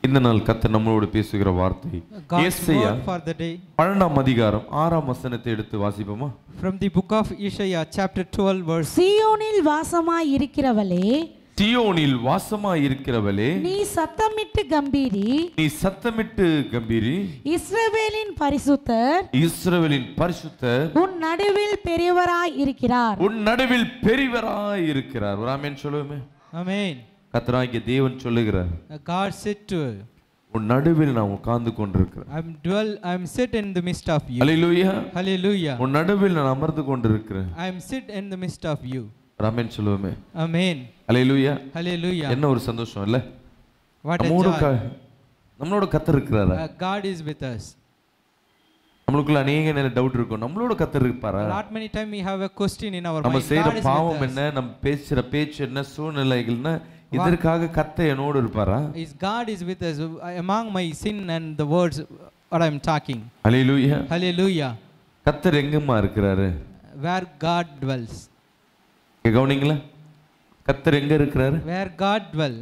இந்த நாள் கத்த நம்மளோடு பேசுகிற வார்த்தை God's Yesaiya word for the day பன்னெண்டாம் அதிகாரம் ஆறாம் வசனத்தை எடுத்து வாசிப்போமா from the book of Isaiah, chapter 12, verse. சீயோனில் வாசமாய் இருக்கிறவளே சியோனில் வாசமாய் இருக்கிறவளே நீ சத்தமிட்டு கம்பீரி நீ சத்தமிட்டு கம்பீரி இஸ்ரவேலின் பரிசுத்தர் இஸ்ரவேலின் பரிசுத்தர் உன் நடுவில் பெரியவராய் இருக்கிறார் உன் நடுவில் பெரியவராய் இருக்கிறார் ஒரு ஆமென் சொல்லுவோமே Amen. கத்தராகிய தேவன் சொல்லுகிறார் Uh, God said to her, உன் நடுவில் நான் உட்கார்ந்து கொண்டிருக்கிறேன் I'm dwell, I'm sit in the midst of you. Hallelujah Hallelujah. உன் நடுவில் நான் அமர்ந்து கொண்டிருக்கிறேன் I'm sit in the midst of you. Ramen சொல்லுவோமே Amen. அல்லேலூயா Hallelujah. என்ன ஒரு சந்தோஷம் இல்ல What a நம்மோட joy. க- நம்மளோட கத்தர் இருக்கிறாரா Uh, God is with us. நம்மளுக்குள்ள அநேக நேரம் டவுட் இருக்கும் நம்மளோட கத்தர் இருப்பாரா A lot many time we have a question in our நம்ம mind. செய்யற God is பாவம் with us. என்ன நம்ம பேசுற பேச்சு என்ன சூழ்நிலைகள்னா இதற்காக கத்த என்னோடு இருப்பாரா Is God is with us uh, among my sin and the words what I'm talking. Hallelujah Hallelujah. கத்தர் எங்கம்மா இருக்கிறாரு Where God dwells. இங்க கவனிங்களா கத்தர் எங்க இருக்கிறாரு Where God dwell.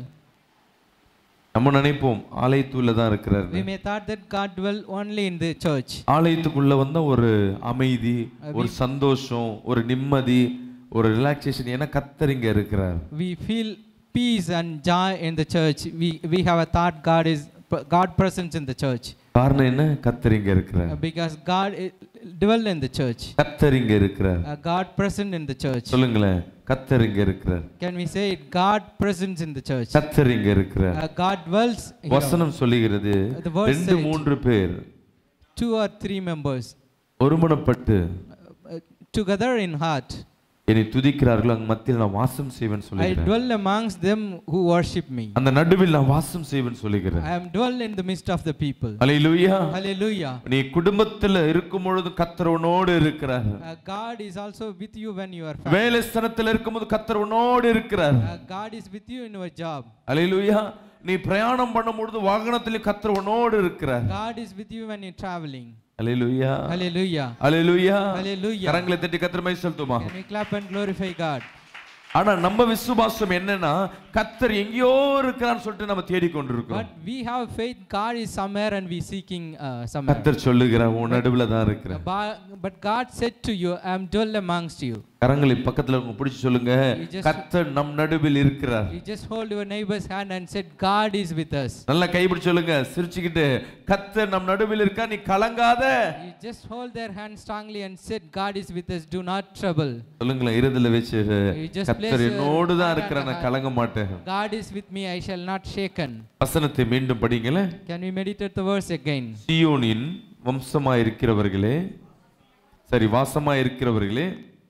நம்ம நினைப்போம் ஆலயத்துள்ள தான் இருக்கிறாரு We may thought that God dwell only in the church. ஆலயத்துக்குள்ள வந்தா ஒரு அமைதி ஒரு சந்தோஷம் ஒரு நிம்மதி ஒரு ரிலாக்ஸேஷன் ஏன்னா கத்தர் இங்க இருக்கிறார் We feel peace and joy in the church. We, we have a thought God is God presence in the church. காரணம் என்ன கத்தர் இங்க இருக்கிறார் Uh, Because God i- dwell in the church. கத்தர் இங்க இருக்கிறார் Uh, God present in the church. சொல்லுங்களேன் கத்தர் இங்க இருக்கிறார் Can we say it? God presence in the church. கத்தர் இங்க இருக்கிறார் Uh, God dwells here. வசனம் சொல்லுகிறது The verse ரெண்டு said- மூன்று பேர் two or three members ஒருமனப்பட்டு uh, uh, together in heart. என்னை துதிக்கிறார்களோ அங்க மத்தியில் நான் வாசம் செய்வேன் I சொல்லுகிறேன் dwell amongst them who worship me. அந்த நடுவில் நான் வாசம் செய்வேன் சொல்லுகிறேன் I am dwell in the midst of the people. Hallelujah Hallelujah. நீ குடும்பத்துல இருக்கும் பொழுது கத்தர் உன்னோடு இருக்கிறார் Uh, God is also with you when you are family. வேலை ஸ்தலத்தில் இருக்கும்போது கத்தர் உன்னோடு இருக்கிறார் Uh, God is with you in your job. அல்லேலூயா நீ பிரயாணம் பண்ணும் பொழுது வாகனத்திலே கத்தர் உன்னோடு இருக்கிறார் God is with you when you're traveling. Hallelujah Hallelujah. Hallelujah Hallelujah. கரங்களை தட்டி கத்திரமை செலுத்துமா Can we clap and glorify God? ஆனா நம்ம விசுவாசம் என்னன்னா கத்தர் எங்கேயோ இருக்கிறான்னு சொல்லிட்டு நம்ம தேடிக்கொண்டிருக்கோம் But we have faith God is somewhere and we seeking uh, somewhere. கத்தர் சொல்லுகிறார் உன் நடுவுல தான் இருக்கிறேன் Ba- But God said to you, I am dwell amongst you. கரங்களை பக்கத்துல உங்க பிடிச்சு சொல்லுங்க You just- கத்தர் நம் நடுவில் இருக்கிறார் You just hold your neighbor's hand and said, God is with us. நல்லா கைப்பிடி சொல்லுங்க சிரிச்சுக்கிட்டு கத்தர் நம் நடுவில் இருக்கா நீ கலங்காத You just hold their hand strongly and said, God is with us, do not trouble. சொல்லுங்களேன் இருதல வச்சு You just கத்தர் place your என்னோடு தான் hand இருக்கிற on நான் the கலங்க மாட்டேன் God is with me, I shall not shaken. வசனத்தை மீண்டும் படிங்களேன் Can we meditate the verse again? சியோனின் வம்சமா இருக்கிறவர்களே சரி வாசமா இருக்கிறவர்களே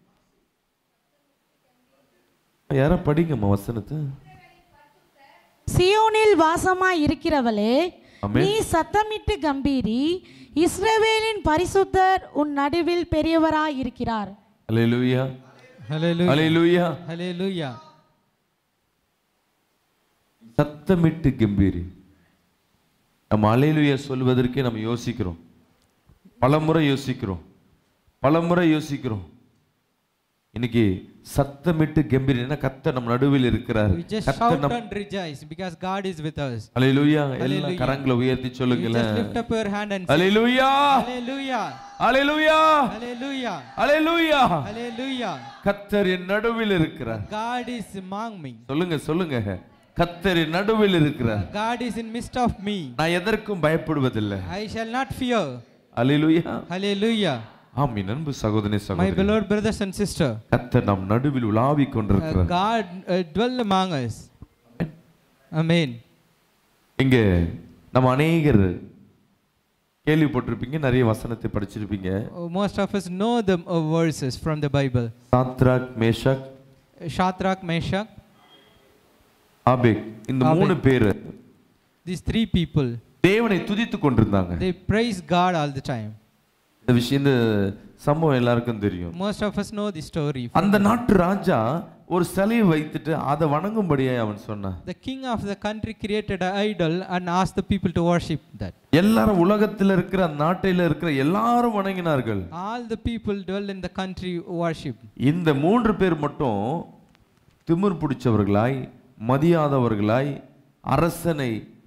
யாரா படிங்கம்மா வசனத்தை சியோனில் வாசமாய் இருக்கிறவளே ஆமென். நீ சத்தமிட்டு கம்பீரி இஸ்ரவேலின் பரிசுத்தர் உன் நடுவில் பெரியவராய் இருக்கிறார் அல்லேலூயா Hallelujah. அல்லேலூயா Hallelujah. சத்தமிட்டு கம்பீரி நம்ம அலையிலுயா சொல்வதற்கே நம்ம யோசிக்கிறோம் பலமுறை யோசிக்கிறோம் பலமுறை யோசிக்கிறோம் இன்னைக்கு சத்தமிட்டு கம்பீரி என்ன கத்த நம்ம நடுவில் இருக்கிறார் We just கத்த shout நம் and rejoice because God is with us. அலையிலுயா எல்லாம் Hallelujah. கரங்களை உயர்த்தி You சொல்லுங்களேன் just lift up your hand and say, அலையிலுயா Hallelujah. அலையிலுயா Hallelujah. அலையிலுயா Hallelujah. கத்தர் என் நடுவில் இருக்கிறார் God is among me. சொல்லுங்க சொல்லுங்க கத்தர் என் நடுவில் இருக்கிறார் God is in midst of me. நான் எதற்கும் பயப்படுவதில்லை I shall not fear. அலையிலுயா Hallelujah. ஆமீன் அன்பு சகோதரி My சகோதரி beloved brothers and sisters, கத்தர் நம் நடுவில் உலாவிக் uh, கொண்டிருக்கிறார் God uh, dwell among us. Amen. இங்க நம்ம அநேகர் கேள்விப்பட்டிருப்பீங்க நிறைய வசனத்தை படிச்சிருப்பீங்க Uh, Most of us know the uh, verses from the Bible. Shadrach Meshach Shadrach, Meshach, ஆபேக் இந்த ஆபேக். மூணு பேர் these three people, தேவனை துதித்து கொண்டிருந்தாங்க they praise God all the time. இந்த விஷயம் இந்த சம்பவம் எல்லாருக்கும் தெரியும் Most of us know the story. அந்த நாட்டு ராஜா ஒரு சிலையை வைத்துட்டு அதை வணங்கும்படியே அவன் சொன்னான் The king of the country created an idol and asked the people to worship that. எல்லாரும் உலகத்துல இருக்கிற அந்த நாட்டில இருக்கிற எல்லாரும் வணங்கினார்கள் All the people dwell in the country worship. இந்த மூன்று பேர் மட்டும் திமிர் பிடிச்சவர்களாய் மதியாதவர்களாய் அரசனை ம்,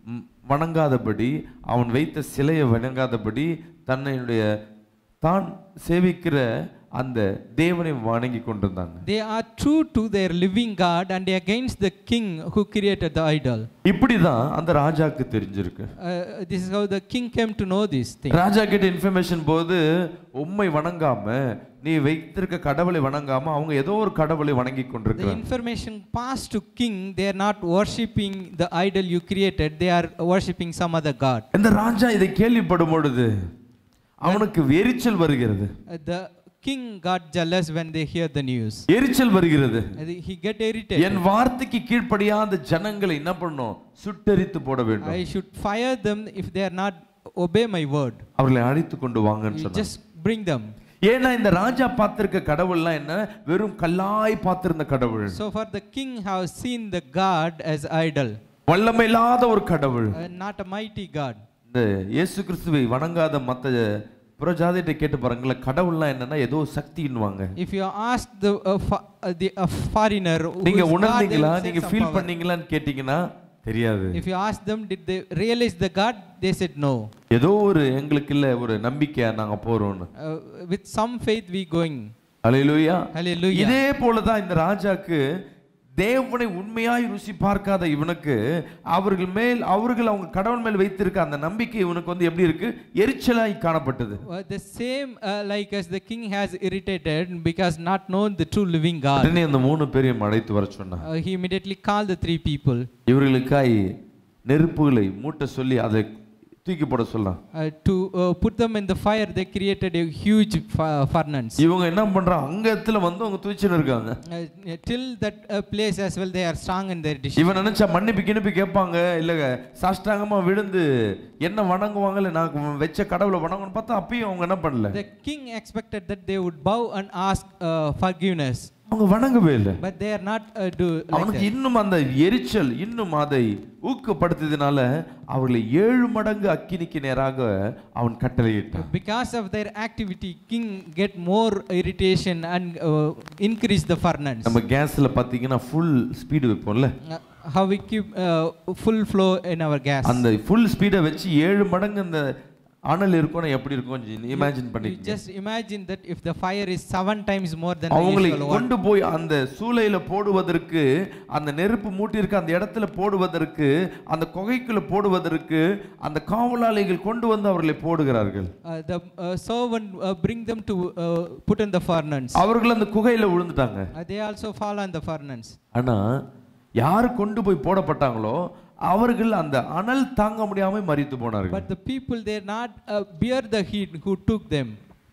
வணங்காதபடி அவன் வைத்த சிலையை வணங்காதபடி தன்னுடைய தான் சேவிக்கிற அந்த தேவனை வணங்கி கொண்டிருந்தாங்க They are true to their living God and against the king who created the idol. இப்படிதான் அந்த ராஜாக்கு தெரிஞ்சிருக்கு Uh, this is how the king came to know this thing. ராஜா கிட்ட இன்ஃபர்மேஷன் போது உம்மை வணங்காம நீ வைத்திருக்க கடவுளை வணங்காம அவங்க ஏதோ ஒரு கடவுளை வணங்கி The கொண்டிருக்கிறாங்க information passed to king. They are not worshipping the idol you created. They are worshipping some other god. இந்த ராஜா இதை கேள்விப்படும் பொழுது அவனுக்கு எரிச்சல் வருகிறது Uh, the king got jealous when they hear the news. எரிச்சல் வருகிறது Uh, He get irritated. என் வார்த்தைக்கு கீழ்ப்படியாத ஜனங்களை என்ன பண்ணும் சுட்டெரித்து போட வேண்டும் I should fire them if they are not obey my word. அவர்களை அழைத்து கொண்டு வாங்கன்னு You சொன்னார் just bring them. ஏன்னா இந்த ராஜா பார்த்திருக்க கடவுள்லாம் என்ன வெறும் கல்லாய் பார்த்திருந்த கடவுள் So for the king have seen the god as idol, வல்லமை இல்லாத ஒரு கடவுள் uh, not a mighty god. இந்த இயேசு கிறிஸ்துவை வணங்காத மத்த புறஜாதிகிட்ட கேட்டு பாருங்களேன் கடவுள்லாம் என்னன்னா ஏதோ சக்தின்னுவாங்க If you ask the uh, fa- uh, the uh, foreigner, who நீங்க is God, they உணர்ந்தீங்களா will say நீங்க some ஃபீல் power. பண்ணீங்களான்னு கேட்டீங்கன்னா தெரியாது If you ask them, did they realize the God? They said no. ஏதோ ஒரு எங்களுக்கு இல்ல ஒரு நம்பிக்கையா நாங்க போறோம்னு Uh, with some faith we going. Hallelujah Hallelujah. இதே போலதான் இந்த ராஜாக்கு தேவனை உண்மையாய் ருசி பார்க்காத இவனுக்கு அவர்கள் மேல் அவர்கள் அவங்க கடவுள் மேல் வைத்திருக்க அந்த நம்பிக்கை இவனுக்கு வந்து எப்படி இருக்கு எரிச்சலாய் காணப்பட்டது Uh, the same uh, like as the king has irritated because not known the true living God. உடனே அந்த மூணு பேரையும் அழைத்து வர சொன்னான் Uh, he immediately called the three people இவர்களுக்காய் நெருப்புகளை மூட்ட சொல்லி அதை தூக்கி போட சொல்லலாம் uh, to uh, put them in the fire. They created a huge fu- furnace. இவங்க என்ன பண்றாங்க அங்க இடத்துல வந்து அவங்க தூச்சின்னு இருக்காங்க Uh, till that uh, place as well, they are strong in their decision. இவன் நினைச்சா மன்னிப்பு கிணிப்பு கேட்பாங்க இல்ல சாஷ்டாங்கமா விழுந்து என்ன வணங்குவாங்க இல்ல நான் வச்ச கடவுளை வணங்கணும்னு பார்த்தா அப்பயும் அவங்க என்ன பண்ணல The king expected that they would bow and ask uh, forgiveness, அவங்க வணங்கவே இல்லை but they are not uh, do like அவனுக்கு that. இன்னும் அந்த எரிச்சல் இன்னும் அதை ஊக்கப்படுத்தியதுனால அவர்களை ஏழு மடங்கு அக்கினிக்கு நேராக அவன் கட்டளையிட்டான் Because of their activity, king get more irritation and uh, increase the furnace. நம்ம கேஸ்ல பாத்தீங்கன்னா ஃபுll ஸ்பீடு வைப்போம்ல Uh, how we keep uh, full flow in our gas. அந்த ஃபுல் ஸ்பீடை வச்சு ஏழு மடங்கு அந்த அனல் இருக்கும்னா எப்படி இருக்கும் இமேஜின் You பண்ணிக்கங்க just imagine that if the fire is seven times more than the அவங்களை usual one. கொண்டு போய் அந்த சூளையில போடுவதற்கு அந்த நெருப்பு மூட்டி இருக்க அந்த இடத்துல போடுவதற்கு அந்த குகைக்குள்ள போடுவதற்கு அந்த காவலாளிகள் கொண்டு வந்து அவர்களை போடுகிறார்கள் Uh, the uh, servant uh, bring them to uh, put in the furnace. அவர்கள் அந்த குகையில விழுந்துட்டாங்க Uh, they also fall on the furnace. ஆனா யார் கொண்டு போய் போடப்பட்டாங்களோ அவர்கள் அந்த அனல் தாங்க முடியாம மரித்து போனார்கள் But the people they not uh, bear the heat who took them.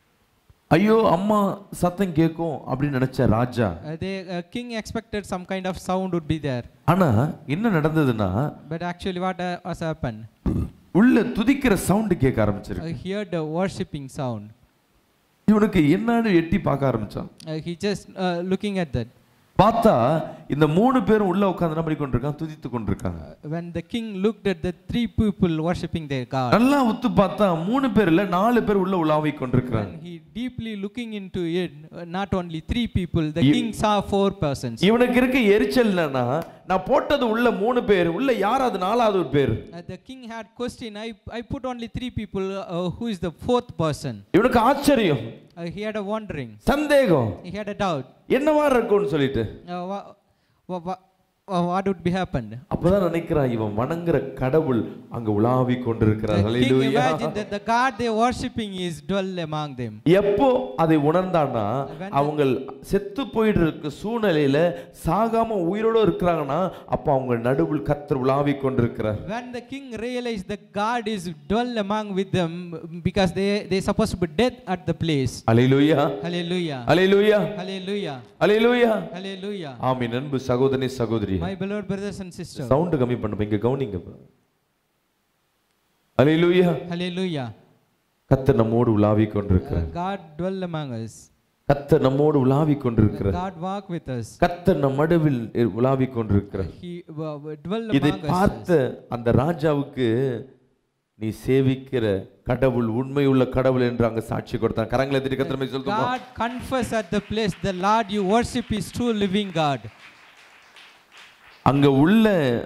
ஐயோ அம்மா சத்தம் கேட்கும் அப்படின்னு நினைச்ச ராஜா Uh, they uh, king expected some kind of sound would be there. ஆனா என்ன நடந்ததுன்னா But actually, what uh, has happened? உள்ள துதிக்கிற சவுண்ட் கேட்க ஆரம்பிச்சிருக்கு I heard the worshipping sound. இவனுக்கு என்னன்னு எட்டி பார்க்க ஆரம்பிச்சான் Uh, he just uh, looking at that. பார்த்தா இந்த மூணு பேரும் உள்ள உட்கார்ந்து என்ன பண்ணி கொண்டிருக்காங்க துதித்து கொண்டிருக்காங்க Uh, when the king looked at the three people worshipping their God, நல்லா உத்து பார்த்தா மூணு பேர் இல்ல நாலு பேர் உள்ள உலாவி கொண்டிருக்கிறாங்க when he deeply looking into it, uh, not only three people, the You- king saw four persons. இவனுக்கு இருக்க எரிச்சல் என்னன்னா நான் போட்டது உள்ள மூணு பேர் உள்ள யாராவது நாலாவது ஒரு பேர் Uh, the king had question. I, I put only three people. Uh, who is the fourth person? இவனுக்கு ஆச்சரியம் Uh, he had a wondering. சந்தேகம் He had a doubt. என்னவா இருக்கும்னு சொல்லிட்டு Uh, wha- wha- wha- wha- what would be happened? அப்பதான் நினைக்கிறான் இவன் வணங்குற கடவுள் அங்க உலாவி The கொண்டிருக்கிறார் king hallelujah. imagined that the God they worshipping is dwell among them. எப்போ அதை உணர்ந்தான்னா When அவங்க செத்து போயிட்டு இருக்க சூழ்நிலையில சாகாம உயிரோட இருக்கிறாங்கன்னா அப்ப அவங்க நடுவில் கத்தர் உலாவி கொண்டிருக்கிறார் When the king realized that God is dwell among with them because they they supposed to be dead at the place. அலையிலுயா Hallelujah. அலையிலுயா Hallelujah. அலையிலுயா Hallelujah. ஆமி நண்பு சகோதரி சகோதரி My beloved brothers and sisters. Sound கம்மி பண்ணுங்க இங்க கவனிங்க அலையிலுயா Hallelujah. கத்தர் நம்மோடு உலாவி Uh, கொண்டிருக்கிறார் God dwell among us. கத்தர் நம்மோடு உலாவி கொண்டிருக்கிறார் God walk with us. கத்தர் நம் நடுவில் உலாவி கொண்டிருக்கிறார் He uh, dwell இதை among us. பார்த்த அந்த ராஜாவுக்கு நீ சேவிக்கிற கடவுள் உண்மையுள்ள கடவுள் என்று அங்க சாட்சி கொடுத்தான் கரங்களை எதிரி கத்திரமை சொல்லுமா God confess at the place the Lord you worship is true living God. அங்க உள்ள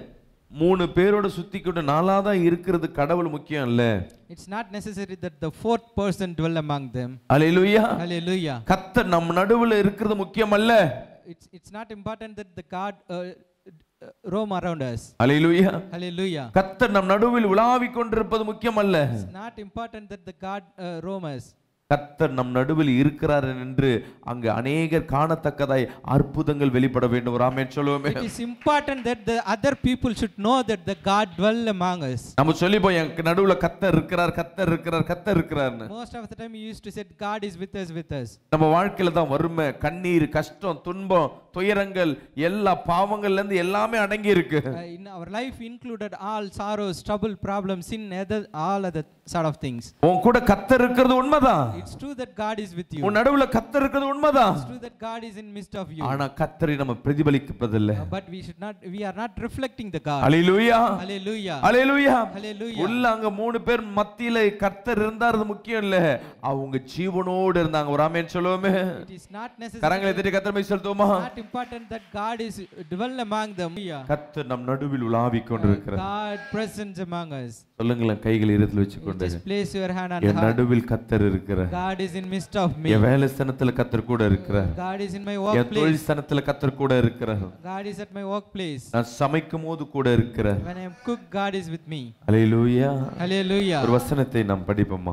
மூணு பேரோட சுத்திக்கிட்டு நாலாவதா இருக்கிறது கடவுள் முக்கியம் இல்ல It's not necessary that the fourth person dwell among them. அலையிலுயா Hallelujah. கத்தர் நம் நடுவுல இருக்கிறது முக்கியம் அல்ல It's, it's not important that the God uh, uh, roam around us. அலையிலுயா Hallelujah. கத்தர் நம் நடுவில் உலாவிக் கொண்டிருப்பது முக்கியம் அல்ல It's not important that the God uh, roam us. கத்தர் நம் நடுவில் இருக்கிறார் என்று அங்கு அநேகர் காணத்தக்கதாய் அற்புதங்கள் வெளிப்பட வேண்டும் ஒரு ஆமென் சொல்லுவோமே It is important that the other people should know that the God dwell among us. நம்ம சொல்லி போய் என் நடுவுல கத்தர் இருக்கிறார் கத்தர் இருக்கிறார் கத்தர் இருக்கிறார்னு Most of the time we used to say God is with us, with us. நம்ம வாழ்க்கையில தான் வறுமை கண்ணீர் கஷ்டம் துன்பம் துயரங்கள் எல்லா பாவங்கள்ல இருந்து எல்லாமே அடங்கி இருக்கு Uh, in our life included all sorrows, trouble, problems, sin, other, all other sort of things. உன் கூட கத்தர் இருக்கிறது உண்மைதான் It's true that God is with you. உன் நடுவுல கத்தர் இருக்கிறது உண்மைதான் It's true that God is in midst of you. ஆனா கத்தரை நம்ம பிரதிபலிப்பதில்லை Uh, but we should not, we are not reflecting the God. Hallelujah Hallelujah. Hallelujah Hallelujah. உள்ள அங்க மூணு பேர் மத்தியில கர்த்தர் இருந்தார் அது முக்கியம் இல்ல அவங்க ஜீவனோடு இருந்தாங்க ஒரு ஆமென் சொல்லுவோமே It is not necessary. கரங்களை தட்டி கத்தர் போய் செலுத்துவோமா Not important that God is dwell among them. Yeah. கர்த்தர் நம் நடுவில் உலாவிக் கொண்டிருக்கிறார் God presence among us. சொல்லுங்களேன் கைகள் இருத்தில் வச்சுக்கொண்டு Just place your hand on the N heart. நடுவில் கத்தர் இருக்கிறார் God is in midst of me. என் வேலை ஸ்தனத்துல கத்தர் கூட இருக்கிறார் God is in my N workplace. தொழில் ஸ்தனத்துல கத்தர் கூட இருக்கிறார் God is at my workplace. நான் சமைக்கும் போது கூட இருக்கிறார் When I am cook, God is with me. Hallelujah Hallelujah. ஒரு வசனத்தை நாம் படிப்போமா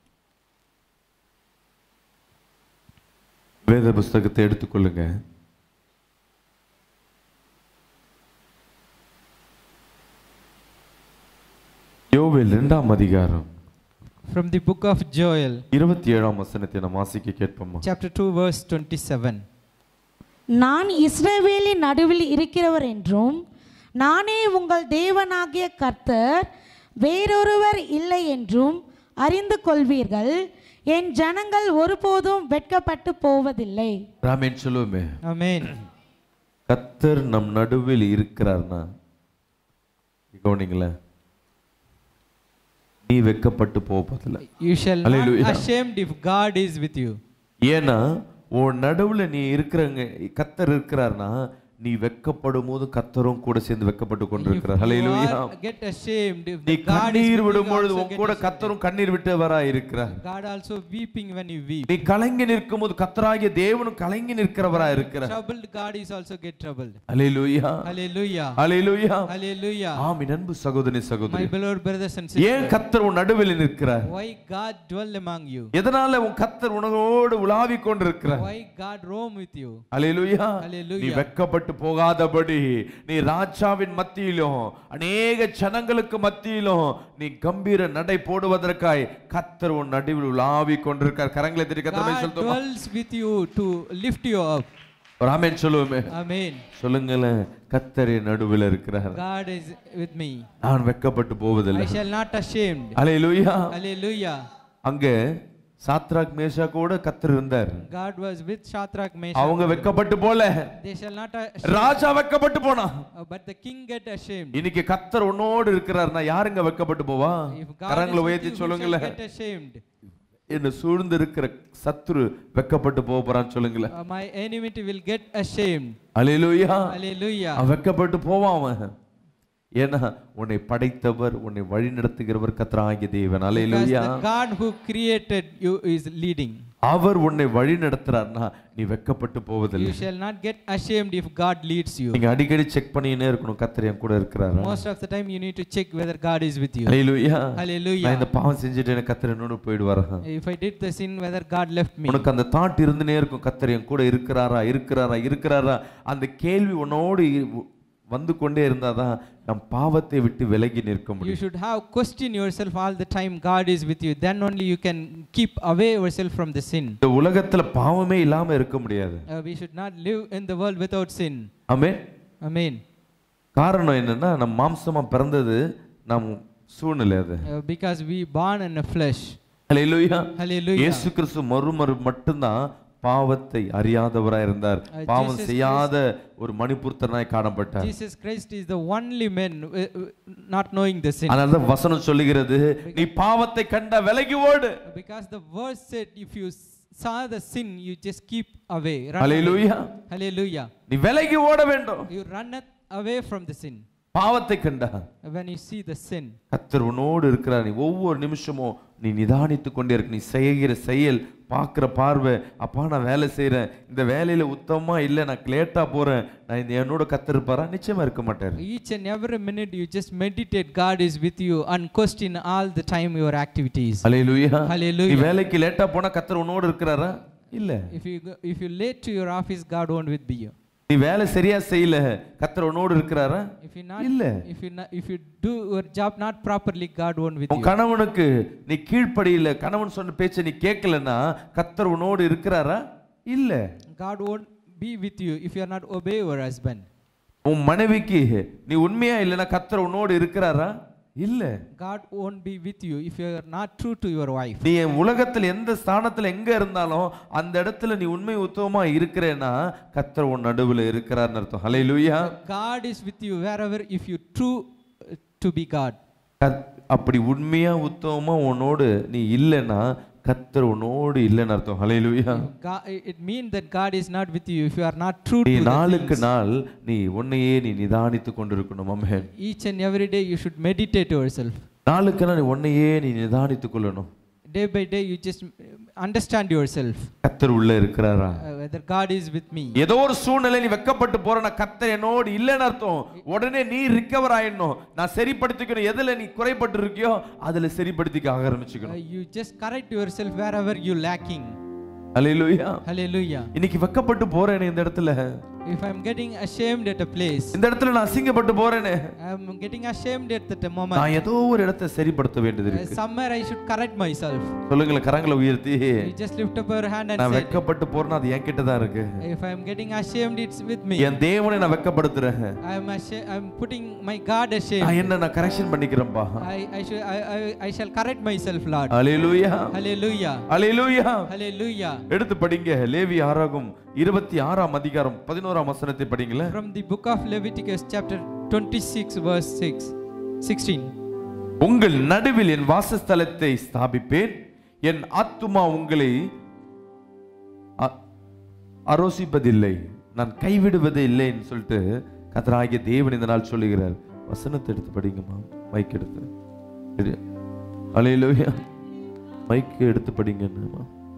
வேத புஸ்தகத்தை எடுத்துக்கொள்ளுங்க யோவேல் இரண்டாம் அதிகாரம் From the book of Joel, இருபத்தி ஏழாம் வசனத்தை நாம் வாசிக்க கேட்போமா chapter 2, verse 27. நான் இஸ்ரவேலின் நடுவில் இருக்கிறவர் என்றும் நானே உங்கள் தேவனாகிய கர்த்தர் வேறொருவர் இல்லை என்றும் அறிந்து கொள்வீர்கள் என் ஜனங்கள் ஒருபோதும் வெட்கப்பட்டு போவதில்லை ராமேன் சொல்லுவோமே Amen. கத்தர் நம் நடுவில் இருக்கிறார்னா கவனிங்களேன் நீ வெக்கப்பட்டு போவதில்லை You shall not Hallelujah. ashamed if God is with you. ஏன்னா உன் நடுவுல நீ இருக்கிறங்க கத்தர் இருக்கிறார்னா நீ வெக்கப்படும் போது கத்தரும் கூட சேர்ந்து வெக்கப்பட்டு If கொண்டிருக்கிறார் you hallelujah are- get ashamed if நீ the God is கண்ணீர் with you, விடும் you பொழுது also உன் get கூட ashamed. கத்தரும் கண்ணீர் விட்டவரா இருக்கிறார் God also weeping when you weep. நீ கலங்கி நிற்கும் போது கத்தராகிய தேவனும் கலங்கி நிற்கிறவரா இருக்கிறார் Troubled God is also get troubled. Hallelujah Hallelujah. Hallelujah Hallelujah. ஆமென் அன்பு சகோதரி My சகோதரி beloved brothers and sisters, ஏன் கத்தர் உன் நடுவில் நிற்கிறார் why God dwell among you? எதனால உன் கத்தர் உனவோடு உலாவிக் கொண்டிருக்கிறார் Why God roam with you? அலையிலுயா Hallelujah. நீ வெக்கப்பட்டு போகாதபடி நீ ராஜாவின் மத்தியிலும் அநேக ஜனங்களுக்கு மத்தியிலும் நீ கம்பீர நடை போடுவதற்காய் கத்தர் உன் நடுவில் உலாவிக் கொண்டிருக்கார் கரங்களை திரி கத்தர் God சொல்லுமா dwells with you to lift you up. ராமேன் சொல்லுவோமே Amen. சொல்லுங்களேன் கத்தர் என் நடுவில் இருக்கிறார் God is with me. நான் வெக்கப்பட்டு I போவதில்லை shall not ashamed. அலையிலுயா Hallelujah. அங்க சாத்ராக் மேஷா கூட கத்தர் இருந்தார் God was with Shadrach, Meshach. அவங்க வெக்கப்பட்டு போல They shall not ashamed. ராஜா வெக்கப்பட்டு போனா Uh, but the king get ashamed. இன்னைக்கு கத்தர் உன்னோடு இருக்கிறார்னா யாருங்க வெக்கப்பட்டு போவா If God கரங்களை is with உயர்த்தி you, who shall சொல்லுங்களேன் get ashamed? என்ன சூழ்ந்து இருக்கிற சத்துரு வெக்கப்பட்டு போக போறான்னு சொல்லுங்களேன் Uh, my enemy will get ashamed. அலையிலுயா Hallelujah. அவன் வெக்கப்பட்டு போவான் அவன் ஏன்னா உன்னை படைத்தவர் உன்னை வழி நடத்துகிறவர் கத்தராகிய தேவன் Because அலையிலுயா the God who created you is leading. அவர் உன்னை வழி நடத்துறார்னா நீ வெக்கப்பட்டு You போவதில்லை shall not get ashamed if God leads you. நீங்க அடிக்கடி செக் பண்ணினே இருக்கணும் கத்தர் என் கூட இருக்கிறாரா Most of the time you need to check whether God is with you. அலையிலுயா Hallelujah. நான் இந்த பாவம் செஞ்சுட்டு எனக்கு கத்தர் என்னோட போயிடுவாரா If I did the sin, whether God left me. உனக்கு அந்த தாட் இருந்துனே இருக்கும் கத்தர் என் கூட இருக்கிறாரா இருக்கிறாரா இருக்கிறாரா அந்த கேள்வி உன்னோடு இ- வந்து கொண்டே இருந்தாதான் நம் பாவத்தை விட்டு விலகி நிற்க You முடியும் should have question yourself all the time. God is with you. Then only you can keep away yourself from the sin. இந்த உலகத்துல பாவமே இல்லாம இருக்க முடியாது Uh, we should not live in the world without sin. ஆமே Amen. காரணம் என்னன்னா நம் மாம்சமா பிறந்தது நம் சூழ்நிலை அது Uh, because we born in a flesh. Hallelujah Hallelujah. இயேசு கிறிஸ்து மறுமறு மட்டும்தான் பாவத்தை அறியாதவராய் இருந்தார் Uh, பாவம் Jesus செய்யாத ஒரு மணிபுர்த்தனாய் காணப்பட்டார் Jesus Christ is the only man uh, uh, not knowing the sin. அதனாலதான் வசனம் சொல்லுகிறது நீ பாவத்தை கண்ட விலகி ஓடு Because the verse said, if you s- saw the sin, you just keep away. Run away. Hallelujah Hallelujah. நீ விலகி ஓட வேண்டும் You run it away from the sin. பாவத்தை கண்டா when you see the sin, கத்தர் உன்னோடு இருக்கிறார் நீ ஒவ்வொரு நிமிஷமும் நீ நிதானித்து கொண்டே இருக்கு நீ செய்கிற செயல் பார்க்குற பார்வை அப்பா நான் வேலை செய்கிறேன் இந்த வேலையில உத்தமமா இல்லை நான் லேட்டா போறேன் நான் இந்த என்னோட கத்தர் இருப்பாரா நிச்சயமா இருக்க மாட்டார் each and every minute you just meditate, God is with you and question all the time your activities. அலையிலுயா நீ Hallelujah. வேலைக்கு லேட்டா போனா கத்தர் உன்னோடு இருக்கிறாரா இல்ல If you go, if you late to your office, God won't with be you. நீ வேலை சரியா செய்யல கத்தர் உன்னோடு இருக்கிறாரா If you not, இல்ல if you not, if you do your job not properly, God won't with உன் you. கணவனுக்கு நீ கீழ்ப்படியில கணவன் சொன்ன பேச்சை நீ கேட்கலன்னா கத்தர் உன்னோடு இருக்கிறாரா இல்ல God won't be with you if you are not obey your husband. உன் மனைவிக்கு நீ உண்மையா இல்லைன்னா கத்தர் உன்னோடு இருக்கிறாரா இல்ல God won't be with you if you are not true to your wife. நீ என் உலகத்துல எந்த ஸ்தானத்துல எங்க இருந்தாலும் அந்த இடத்துல நீ உண்மை உத்தவமா இருக்கிறேன்னா கத்தர் உன் நடுவுல இருக்கிறார்னு அர்த்தம் ஹalleluya God is with you wherever if you true uh, to be God. கத்- அப்படி உண்மையா உத்தவமா உன்னோடு நீ இல்லைன்னா கத்தர் உன்னோடு இல்லைன்னு அர்த்தம் ஹalleluya God, it means that God is not with you if you are not true நீ to the நாளுக்கு things. நாள் நீ உன்னையே நீ நிதானித்து கொண்டிருக்கணும் amen Each and every day you should meditate yourself. நாளுக்கு நாள் நீ உன்னையே நீ நிதானித்துக் கொள்ளணும் Day by day you just uh, understand yourself கத்தர் உள்ள இருக்கிறாரா uh, whether God is with me. ஏதோ ஒரு சூழ்நிலை நீ வெக்கப்பட்டு போறனா கத்தர் என்னோடு இல்லைன்னு அர்த்தம் உடனே நீ ரிக்கவர் ஆயிடணும் நான் சரிப்படுத்திக்கணும் எதுல நீ குறைபட்டு இருக்கியோ அதுல சரிப்படுத்திக்க Uh, ஆரம்பிச்சுக்கணும் you just correct yourself wherever you lacking. Hallelujah Hallelujah. இன்னைக்கு வெக்கப்பட்டு போறேனே இந்த இடத்துல If I'm getting ashamed at a place, இந்த இடத்துல நான் அசிங்கப்பட்டு போறேனே I'm getting ashamed at that moment. நான் ஏதோ ஒரு இடத்தை சரிப்படுத்த வேண்டியது Uh, இருக்கு somewhere I should correct myself. சொல்லுங்களேன் கரங்களை உயர்த்தி You just lift up your hand and நான் say, வெக்கப்பட்டு போறேன்னா அது என்கிட்ட தான் இருக்கு If I'm getting ashamed, it's with me. என் தேவனை நான் வெக்கப்படுத்துறேன் I'm ashamed, I'm putting my God ashamed. நான் என்ன நான் கரெக்ஷன் பண்ணிக்கிறேன்ப்பா I, I, should, I, I, I shall correct myself, Lord. Alleluia Hallelujah. Alleluia Hallelujah. எடுத்து படிங்க லேவி ஆறாகும் இருபத்தி ஆறாம் அதிகாரம் பதினோராம் வசனத்தை படிங்களேன் From the book of Leviticus, chapter 26, verse 6, 16. உங்கள் நடுவில் என் வாசஸ்தலத்தை ஸ்தாபிப்பேன் என் ஆத்துமா உங்களை அ- அரோசிப்பதில்லை நான் கைவிடுவதே இல்லைன்னு சொல்லிட்டு கத்தராகிய தேவன் இந்த நாள் சொல்லுகிறார் வசனத்தை எடுத்து படிங்கம்மா மைக் எடுத்து அலையிலோயா மைக் எடுத்து படிங்கம்மா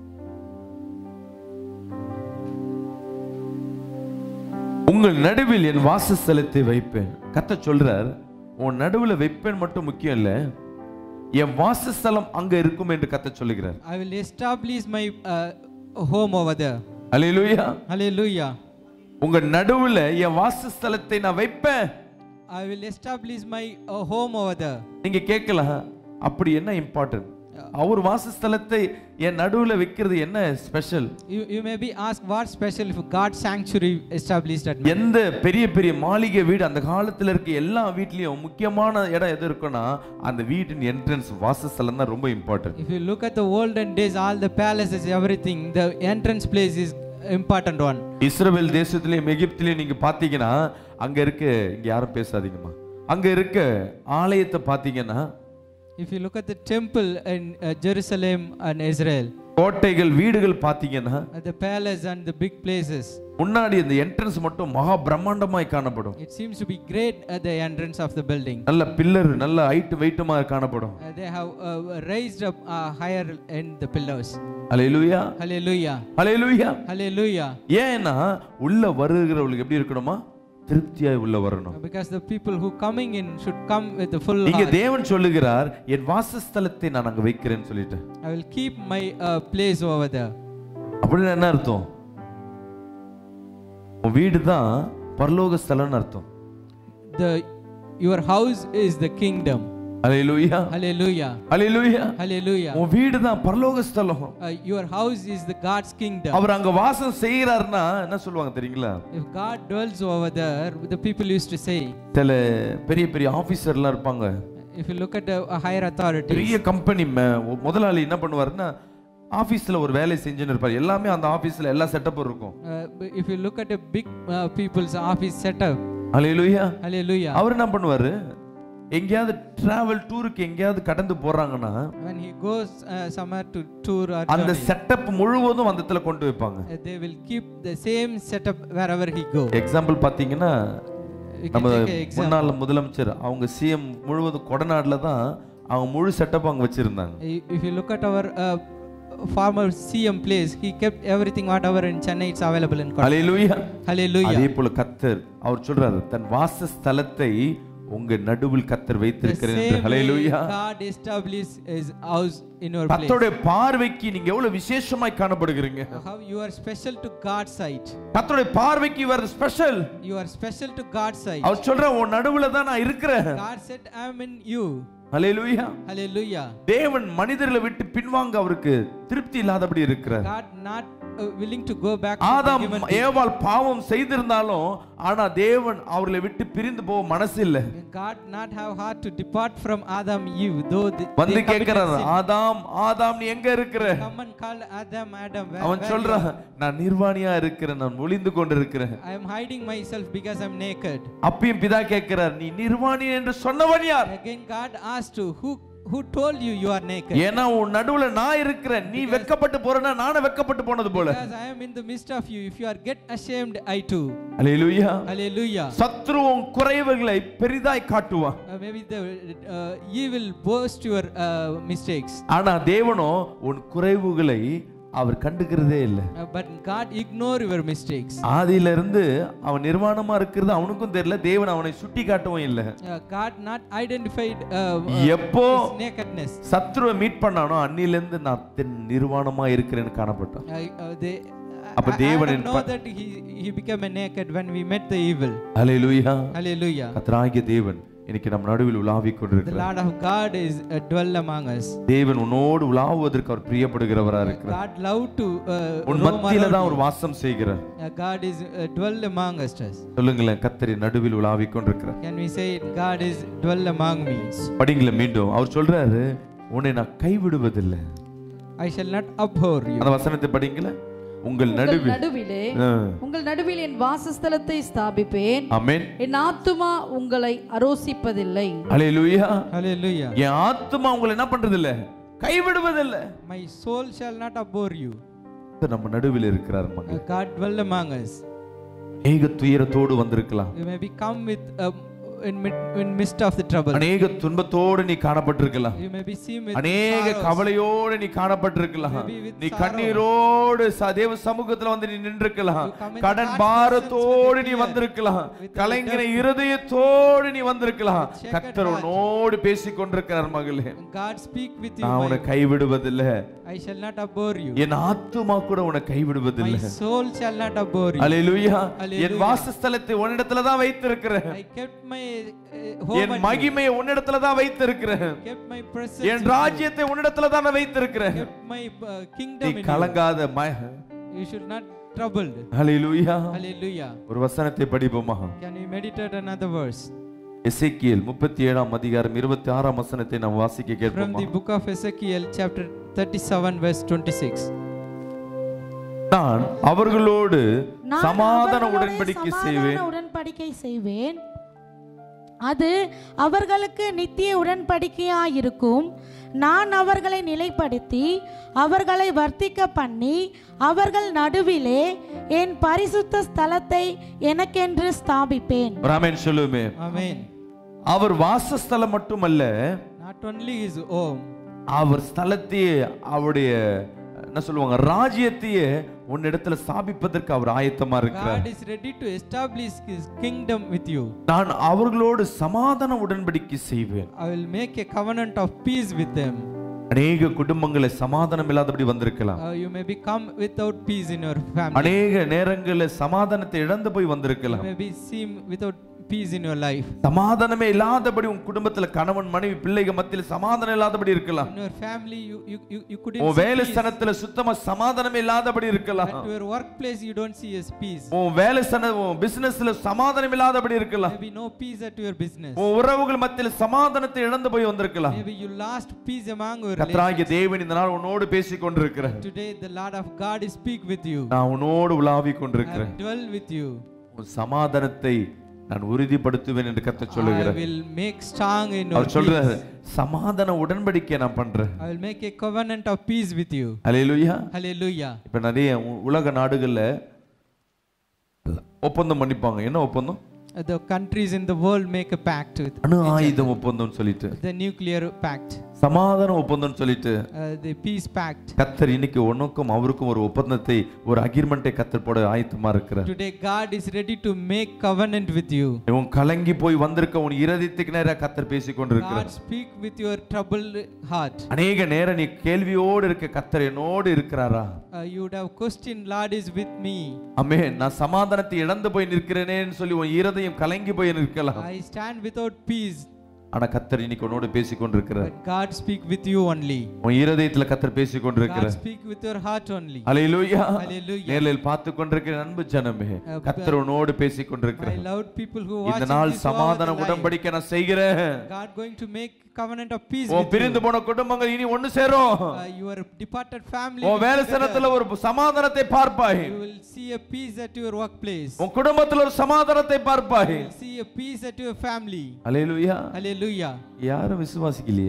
உங்கள் நடுவில் என் வாசஸ்தலத்தை வைப்பேன் கத்த சொல்றார் உன் நடுவுல வைப்பேன் மட்டும் முக்கியம் இல்ல என் வாசஸ்தலம் அங்க இருக்கும் என்று கத்த சொல்லுகிறார் I will establish my uh, home over there. Hallelujah Hallelujah. உங்க நடுவுல என் வாசஸ்தலத்தை நான் வைப்பேன் I will establish my uh, home over there. நீங்க கேட்கலாம் அப்படி என்ன இம்பார்ட்டன்ட் அவர் வாசஸ்தலத்தை என் நடுவுல வைக்கிறது என்ன special You, you may be asked what special if God's sanctuary established at me. எந்த பெரிய பெரிய மாளிகை வீடு அந்த காலத்துல இருக்க எல்லா வீட்லயும் முக்கியமான இடம் எது இருக்குன்னா அந்த வீட்டின் என்ட்ரன்ஸ் வாசஸ்தலம் தான் ரொம்ப important If you look at the olden days, all the palaces, everything, the entrance place is important one. இஸ்ரவேல் தேசத்திலேயும் எகிப்திலையும் நீங்க பாத்தீங்கன்னா அங்க இருக்க இங்க யாரும் பேசாதீங்கம்மா அங்க இருக்க ஆலயத்தை பாத்தீங்கன்னா If you look at the temple in uh, Jerusalem and Israel, கோட்டைகள் வீடுகள் பாத்தீங்கன்னா uh, the palace and the big places, முன்னாடி இந்த என்ட்ரன்ஸ் மட்டும் மகா பிரம்மாண்டமாய் காணப்படும் it seems to be great at the entrance of the building. நல்ல பில்லர் நல்ல ஹைட் வெயிட்டுமா காணப்படும் Uh, they have uh, raised up uh, higher in the pillars. அலையலுயா Hallelujah. அலையலுயா Hallelujah. ஏன்னா உள்ள வருகிறவங்களுக்கு எப்படி இருக்கணுமா திருப்தியாய் உள்ள வரணும் Because the people who coming in should come with the full இங்க heart. தேவன் சொல்லுகிறார் என் வாசஸ்தலத்தை நான் அங்க வைக்கிறேன்னு சொல்லிட்டு I will keep my uh, place over there. அப்படின்னு என்ன அர்த்தம் உன் வீடு தான் பரலோக ஸ்தலம்னு அர்த்தம் The your house is the kingdom. அலையலுயா Hallelujah. அலையலுயா Hallelujah. உன் வீடு தான் பரலோக ஸ்தலம் Uh, your house is the God's kingdom. அவர் அங்க வாசம் செய்யறாருன்னா என்ன சொல்லுவாங்க தெரியுங்களா If God dwells over there, the people used to say, சில பெரிய பெரிய ஆபீசர்லாம் இருப்பாங்க if you look at the uh, higher authorities, பெரிய கம்பெனி முதலாளி என்ன பண்ணுவாருன்னா ஆபீஸ்ல ஒரு வேலை செஞ்சுன்னு இருப்பார் எல்லாமே அந்த ஆபீஸ்ல எல்லா செட்டப்பும் இருக்கும் uh, if you look at a big uh, people's office setup, அலையலுயா hallelujah. அவர் என்ன பண்ணுவாரு எங்கேயாவது டிராவல் டூருக்கு எங்கேயாவது கடந்து போறாங்கன்னா When he goes uh, somewhere to tour or அந்த journey, செட்டப் முழுவதும் அந்த இடத்துல கொண்டு வைப்பாங்க uh, they will keep the same setup wherever he go. Example பாத்தீங்கன்னா You can நம்ம take an example. முன்னாள் முதலமைச்சர் அவங்க சிஎம் முழுவதும் கொடநாடுல தான் அவங்க முழு செட்டப் அங்க வச்சிருந்தாங்க I- If you look at our uh, former CM place, he kept everything whatever in Chennai it's available in Kolkata. அலையிலுயா Hallelujah. அதே போல கத்தர் அவர் சொல்றாரு தன் வாசஸ்தலத்தை உங்க நடுவில் கத்தர் The வைத்திருக்கிறேன் என்று same way hallelujah God established His house in your place. கத்தருடைய பார்வைக்கு நீங்க எவ்வளவு விசேஷமாய் காணப்படுகிறீங்க How you are special to God's sight. கத்தருடைய பார்வைக்கு இவர் special You are special to God's sight. அவர் சொல்ற உன் நடுவுல தான் நான் இருக்கிறேன் God said, I am in you. Hallelujah Hallelujah. தேவன் மனிதர்களை விட்டு பின்வாங்க அவருக்கு திருப்தி இல்லாதபடி இருக்கிறார் God not uh, willing to go back to the Adam human being. ஏவாள் பாவம் செய்திருந்தாலும் ஆனா தேவன் அவர்களை விட்டு பிரிந்து போக மனசு இல்ல God not have heart to depart from Adam Eve, though the, வந்து they committed கேட்கிறார் sin. ஆதாம் ஆதாம் நீ எங்க இருக்கிற Come and call Adam, Adam. Where, அவன் where you சொல்றான் நான் நிர்வாணியா இருக்கிறேன் நான் ஒளிந்து கொண்டிருக்கிறேன் are? I am hiding myself because I'm naked. அப்பயும் பிதா கேட்கிறார் நீ நிர்வாணி என்று சொன்னவன் யார் Again, God asked to who who told you you are naked? ஏன்னா உன் நடுவுல நான் இருக்கிறேன் நீ வெக்கப்பட்டு போறனா நானும் வெக்கப்பட்டு போனது போல Because I am in the midst of you. If you are get ashamed, I too. Hallelujah Hallelujah. சத்ரு உன் குறைவுகளை பெரிதாய் காட்டுவான் Uh, maybe the uh, evil boast your uh, mistakes. ஆனா தேவனோ உன் குறைவுகளை அவர் கண்டுக்கிறதே இல்லை Uh, but God ignore your mistakes. ஆதியில இருந்து அவன் நிர்வாணமா இருக்கிறது அவனுக்கும் தெரியல தேவன் அவனை சுட்டி காட்டவும் இல்லை Uh, God not identified uh, uh, எப்போ his nakedness. சத்ருவை மீட் பண்ணானோ அன்னில இருந்து நான் தென் நிர்வாணமா இருக்கிறேன்னு காணப்பட்டான் Uh, uh, they, அப்ப I- I தேவன் don't என் know ப- that he, he became a naked when we met the evil. Hallelujah Hallelujah. கத்தராகிய தேவன் இன்னைக்கு நம் நடுவில் உலாவிக் The கொண்டிருக்கிறார் Lord of God is uh, dwell among us. தேவன் உன்னோடு உலாவுவதற்கு அவர் பிரியப்படுகிறவரா இருக்கிறார் God love to uh, உன் roam மத்தியில around தான் you. அவர் வாசம் செய்கிறார் Uh, God is uh, dwell among us. சொல்லுங்களேன் கத்தரி நடுவில் உலாவிக் கொண்டிருக்கிறார் Can we say God is dwell among me? படிங்களேன் மீண்டும் அவர் சொல்றாரு உன்னை நான் கைவிடுவதில்லை I shall not abhor you. அந்த வசனத்தை படிங்கள உங்கள் உங்கள் நடுவில் நடுவிலே ஆ. உங்கள் நடுவில் என் வாசஸ்தலத்தை ஸ்தாபிப்பேன் ஆமென் என் ஆத்துமா உங்களை அரோசிப்பதில்லை அல்லேலூயா Hallelujah. என் ஆத்துமா உங்களை என்ன பண்றது இல்ல கைவிடுவதில்லை My soul shall not abhor you. கர்த்தர் நம்ம நடுவில் இருக்கிறார் Uh, மகன் God dwell among us. அநேக துயரத்தோடு வந்திருக்கலாம் You may be come with um, in, mid, in midst of the trouble. அநேக துன்பத்தோடு நீ காணப்பட்டிருக்கலாம் You may be seen with அநேக sorrows. கவலையோடு நீ காணப்பட்டிருக்கலாம் Maybe with நீ sorrow. கண்ணீரோடு ச- தேவ சமூகத்துல வந்து நீ நின்றிருக்கலாம் You come in கடன் the பாரத்தோடு with நீ fear, வந்திருக்கலாம் with the கலைஞர debt. இருதயத்தோடு நீ வந்திருக்கலாம் With checkered கத்தர் heart. உன்னோடு பேசிக் கொண்டிருக்கிறார் மகளே God speak with you. நான் உன்னை My, கைவிடுவதில்லை I shall not abhor you. என் ஆத்துமா கூட உன்னை My கைவிடுவதில்லை soul shall not abhor you. Hallelujah Hallelujah. என் வாசஸ்தலத்தை உன்னிடத்துல தான் வைத்திருக்கிறேன் I kept my uh, home N and மகிமையை உன்னிடத்துல தான் வைத்திருக்கிறேன் kept my presence. N with you. ராஜ்யத்தை உன்னிடத்துல தான் நான் வைத்திருக்கிறேன் kept my uh, நீ kingdom in you. கலங்காத ம You should not troubled. Hallelujah Hallelujah. ஒரு வசனத்தை படிப்போமா Can we meditate another verse எசேக்கியேல் முப்பத்தி ஏழாம் அதிகாரம் இருபத்தி ஆறாம் வசனத்தை நாம் வாசிக்க from கேட்போமா the book of Ezekiel, chapter 37, verse 26. நான் அவர்களோடு நான் சமாதான அவர்களோடு உடன்படிக்கை சமாதான செய்வேன் உடன்படிக்கை செய்வேன் அது அவர்களுக்கு நித்திய உடன்படிக்கையாயிருக்கும் நான் அவர்களை நிலைப்படுத்தி அவர்களை வர்த்திக்க பண்ணி அவர்கள் நடுவிலே என் பரிசுத்த ஸ்தலத்தை எனக்கென்று ஸ்தாபிப்பேன் ராமேன் சொல்லுமே Amen. அவர் வாசஸ்தலம் மட்டுமல்ல Not only his home, அவர் ஸ்தலத்தையே அவருடைய என்ன சொல்லுவாங்க ராஜ்யத்தையே உன்னிடத்துல ஸ்தாபிப்பதற்கு அவர் ஆயத்தமா இருக்கிறார் God is ready to establish his kingdom with you. நான் அவர்களோடு சமாதான உடன்படிக்கை செய்வேன் I will make a covenant of peace with them. அநேக குடும்பங்களை சமாதானம் இல்லாதபடி வந்திருக்கலாம் Uh, you may become without peace in your family. அநேக நேரங்களில் சமாதானத்தை இழந்து போய் You வந்திருக்கலாம் may be seem without peace in your life. சமாதானமே இல்லாதபடி உன் குடும்பத்துல கணவன் மனைவி பிள்ளைகள் மத்தியில் சமாதானம் இல்லாதபடி இருக்கலாம் In your family, you, you, you, you couldn't உன் see வேலை peace. ஸ்தலத்துல சுத்தமா சமாதானமே இல்லாதபடி இருக்கலாம் At your workplace, you don't see as peace. உன் வேலை ஸ்தல உன் பிசினஸ்ல சமாதானம் இல்லாதபடி இருக்கலாம் Maybe no peace at your business. உன் உறவுகள் மத்தியில் சமாதானத்தை இழந்து போய் வந்திருக்கலாம் Maybe you lost peace among your கத்ராகிய தேவன் இந்த நாள் உன்னோடு பேசிக் கொண்டிருக்கிறேன் Today, the Lord of God is speak with you. நான் உன்னோடு உலாவிக் I கொண்டிருக்கிறேன் dwell with you. உன் சமாதானத்தை நான் உறுதிப்படுத்துவேன் என்று கத்த I சொல்லுகிறேன் will make strong in your அவர் சொல்றாரு peace. சமாதான உடன்படிக்கை நான் பண்றேன் I will make a covenant of peace with you. அலையிலுயா Hallelujah. இப்ப நிறைய உ- உலக நாடுகள்ல ஒப்பந்தம் பண்ணிப்பாங்க என்ன ஒப்பந்தம் the countries in the world make a pact with அணு ஆயுதம் ஒப்பந்தம் சொல்லிட்டு the nuclear pact, சமாதான ஒப்பந்தம் சொல்லிட்டு uh, the peace pact. கத்தர் இன்னைக்கு உனக்கும் அவருக்கும் ஒரு ஒப்பந்தத்தை ஒரு அகிர்மெண்ட்டை கத்தர் போட ஆயத்தமா இருக்கிறார் Today, God is ready to make covenant with you. உன் கலங்கி போய் வந்திருக்க உன் இருதயத்துக்கு நேரா கத்தர் பேசிக் கொண்டிருக்கிறார் God speak with your troubled heart. அநேக நேரம் நீ கேள்வியோடு இருக்க கத்தர் என்னோடு இருக்கிறாரா Uh, you would have questioned, Lord is with me. அமே நான் சமாதானத்தை இழந்து போய் நிற்கிறேனேன்னு சொல்லி உன் இருதயம் கலங்கி போய் நிற்கலாம் I stand without peace, ஆனா கத்தர் இன்னைக்கு உன்னோடு பேசிக் கொண்டிருக்கிறார் but God speak with you only. உன் இருதயத்துல கத்தர் பேசிக் God கொண்டிருக்கிறார் speak with your heart only. Hallelujah Hallelujah. நேரில் பார்த்து கொண்டிருக்கிற அன்பு ஜனமே கத்தர் உன்னோடு பேசிக் My கொண்டிருக்கிறார் loved people who இந்த watch நாள் this hour சமாதான of the life, உடன்படிக்கை நான் செய்கிறேன் God going to make covenant of peace உன் with பிரிந்து you. போன குடும்பங்கள் இனி ஒண்ணு சேரும் Uh, your departed family உன் will வேலை together. ஸ்தலத்துல ஒரு சமாதானத்தை பார்ப்பாய் You will see a peace at your workplace. உன் குடும்பத்துல ஒரு சமாதானத்தை பார்ப்பாய் You will see a peace at your family. அலையிலுயா Hallelujah. யாரும் விசுவாசிக்கலையே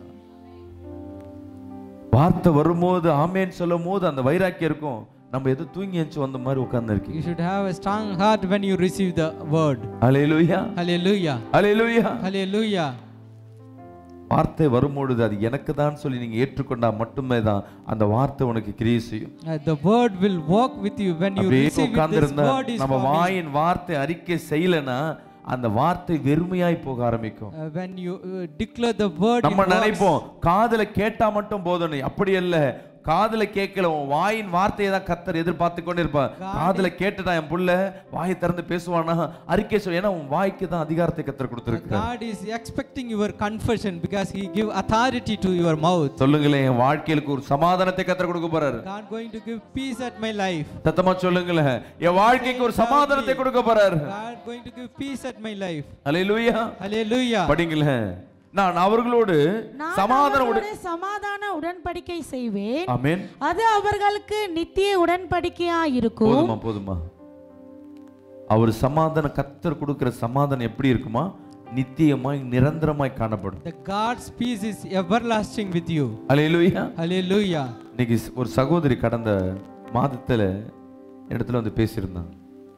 வார்த்தை வரும்போது ஆமேன்னு சொல்லும் போது அந்த வைராக்கியம் இருக்கும் நம்ம எது தூங்கி எந்திச்சு வந்த மாதிரி உட்கார்ந்து You இருக்கீங்க should have a strong heart when you receive the word. அலையிலுயா Hallelujah. அலையிலுயா Hallelujah. வார்த்தை வரும்பொழுது அது எனக்கு தான் சொல்லி நீங்க ஏற்றுக்கொண்டா மட்டுமே தான் அந்த வார்த்தை உனக்கு கிரியை செய்யும் Uh, the word will walk with you when you அப்படியே receive it. This உட்கார்ந்திருந்தா word is நம்ம for me. வாயின் வார்த்தை அறிக்கை செய்யலைன்னா அந்த வார்த்தை வெறுமையாய் போக ஆரம்பிக்கும் Uh, when you uh, declare the word, it நம்ம works. நினைப்போம் காதுல கேட்டா மட்டும் போதும் அப்படி இல்ல காதுல கேட்கல உன் வாயின் வார்த்தையை தான் கத்தர் எதிர்பார்த்து கொண்டு இருப்பார் காதுல கேட்டுட்டா என் புள்ள வாயை திறந்து பேசுவானா அறிக்கை சொல்ல ஏன்னா உன் வாய்க்கு தான் அதிகாரத்தை கத்தர் கொடுத்திருக்கிறார் God is expecting your confession because He give authority to your mouth. சொல்லுங்களேன் என் வாழ்க்கையிலுக்கு ஒரு சமாதானத்தை கத்தர் கொடுக்க போறாரு God going to give peace at my life. சத்தமா சொல்லுங்களேன் என் வாழ்க்கைக்கு ஒரு சமாதானத்தை கொடுக்க போறாரு God going to give peace at my life. Hallelujah Hallelujah. படிங்களேன் நான் அவர்களோடு நான் சமாதான உடன் அவர்களோடு சமாதான உடன்படிக்கை செய்வேன் ஆமென் அது அவர்களுக்கு நித்திய உடன்படிக்கையா இருக்கும் போதுமா போதுமா அவர் சமாதானம் கத்தர் கொடுக்கிற சமாதானம் எப்படி இருக்குமா நித்தியமாய் நிரந்தரமாய் காணப்படும் The God's peace is everlasting with you. Hallelujah Hallelujah. இன்னைக்கு ஒரு சகோதரி கடந்த மாதத்துல இடத்துல வந்து பேசியிருந்தாங்க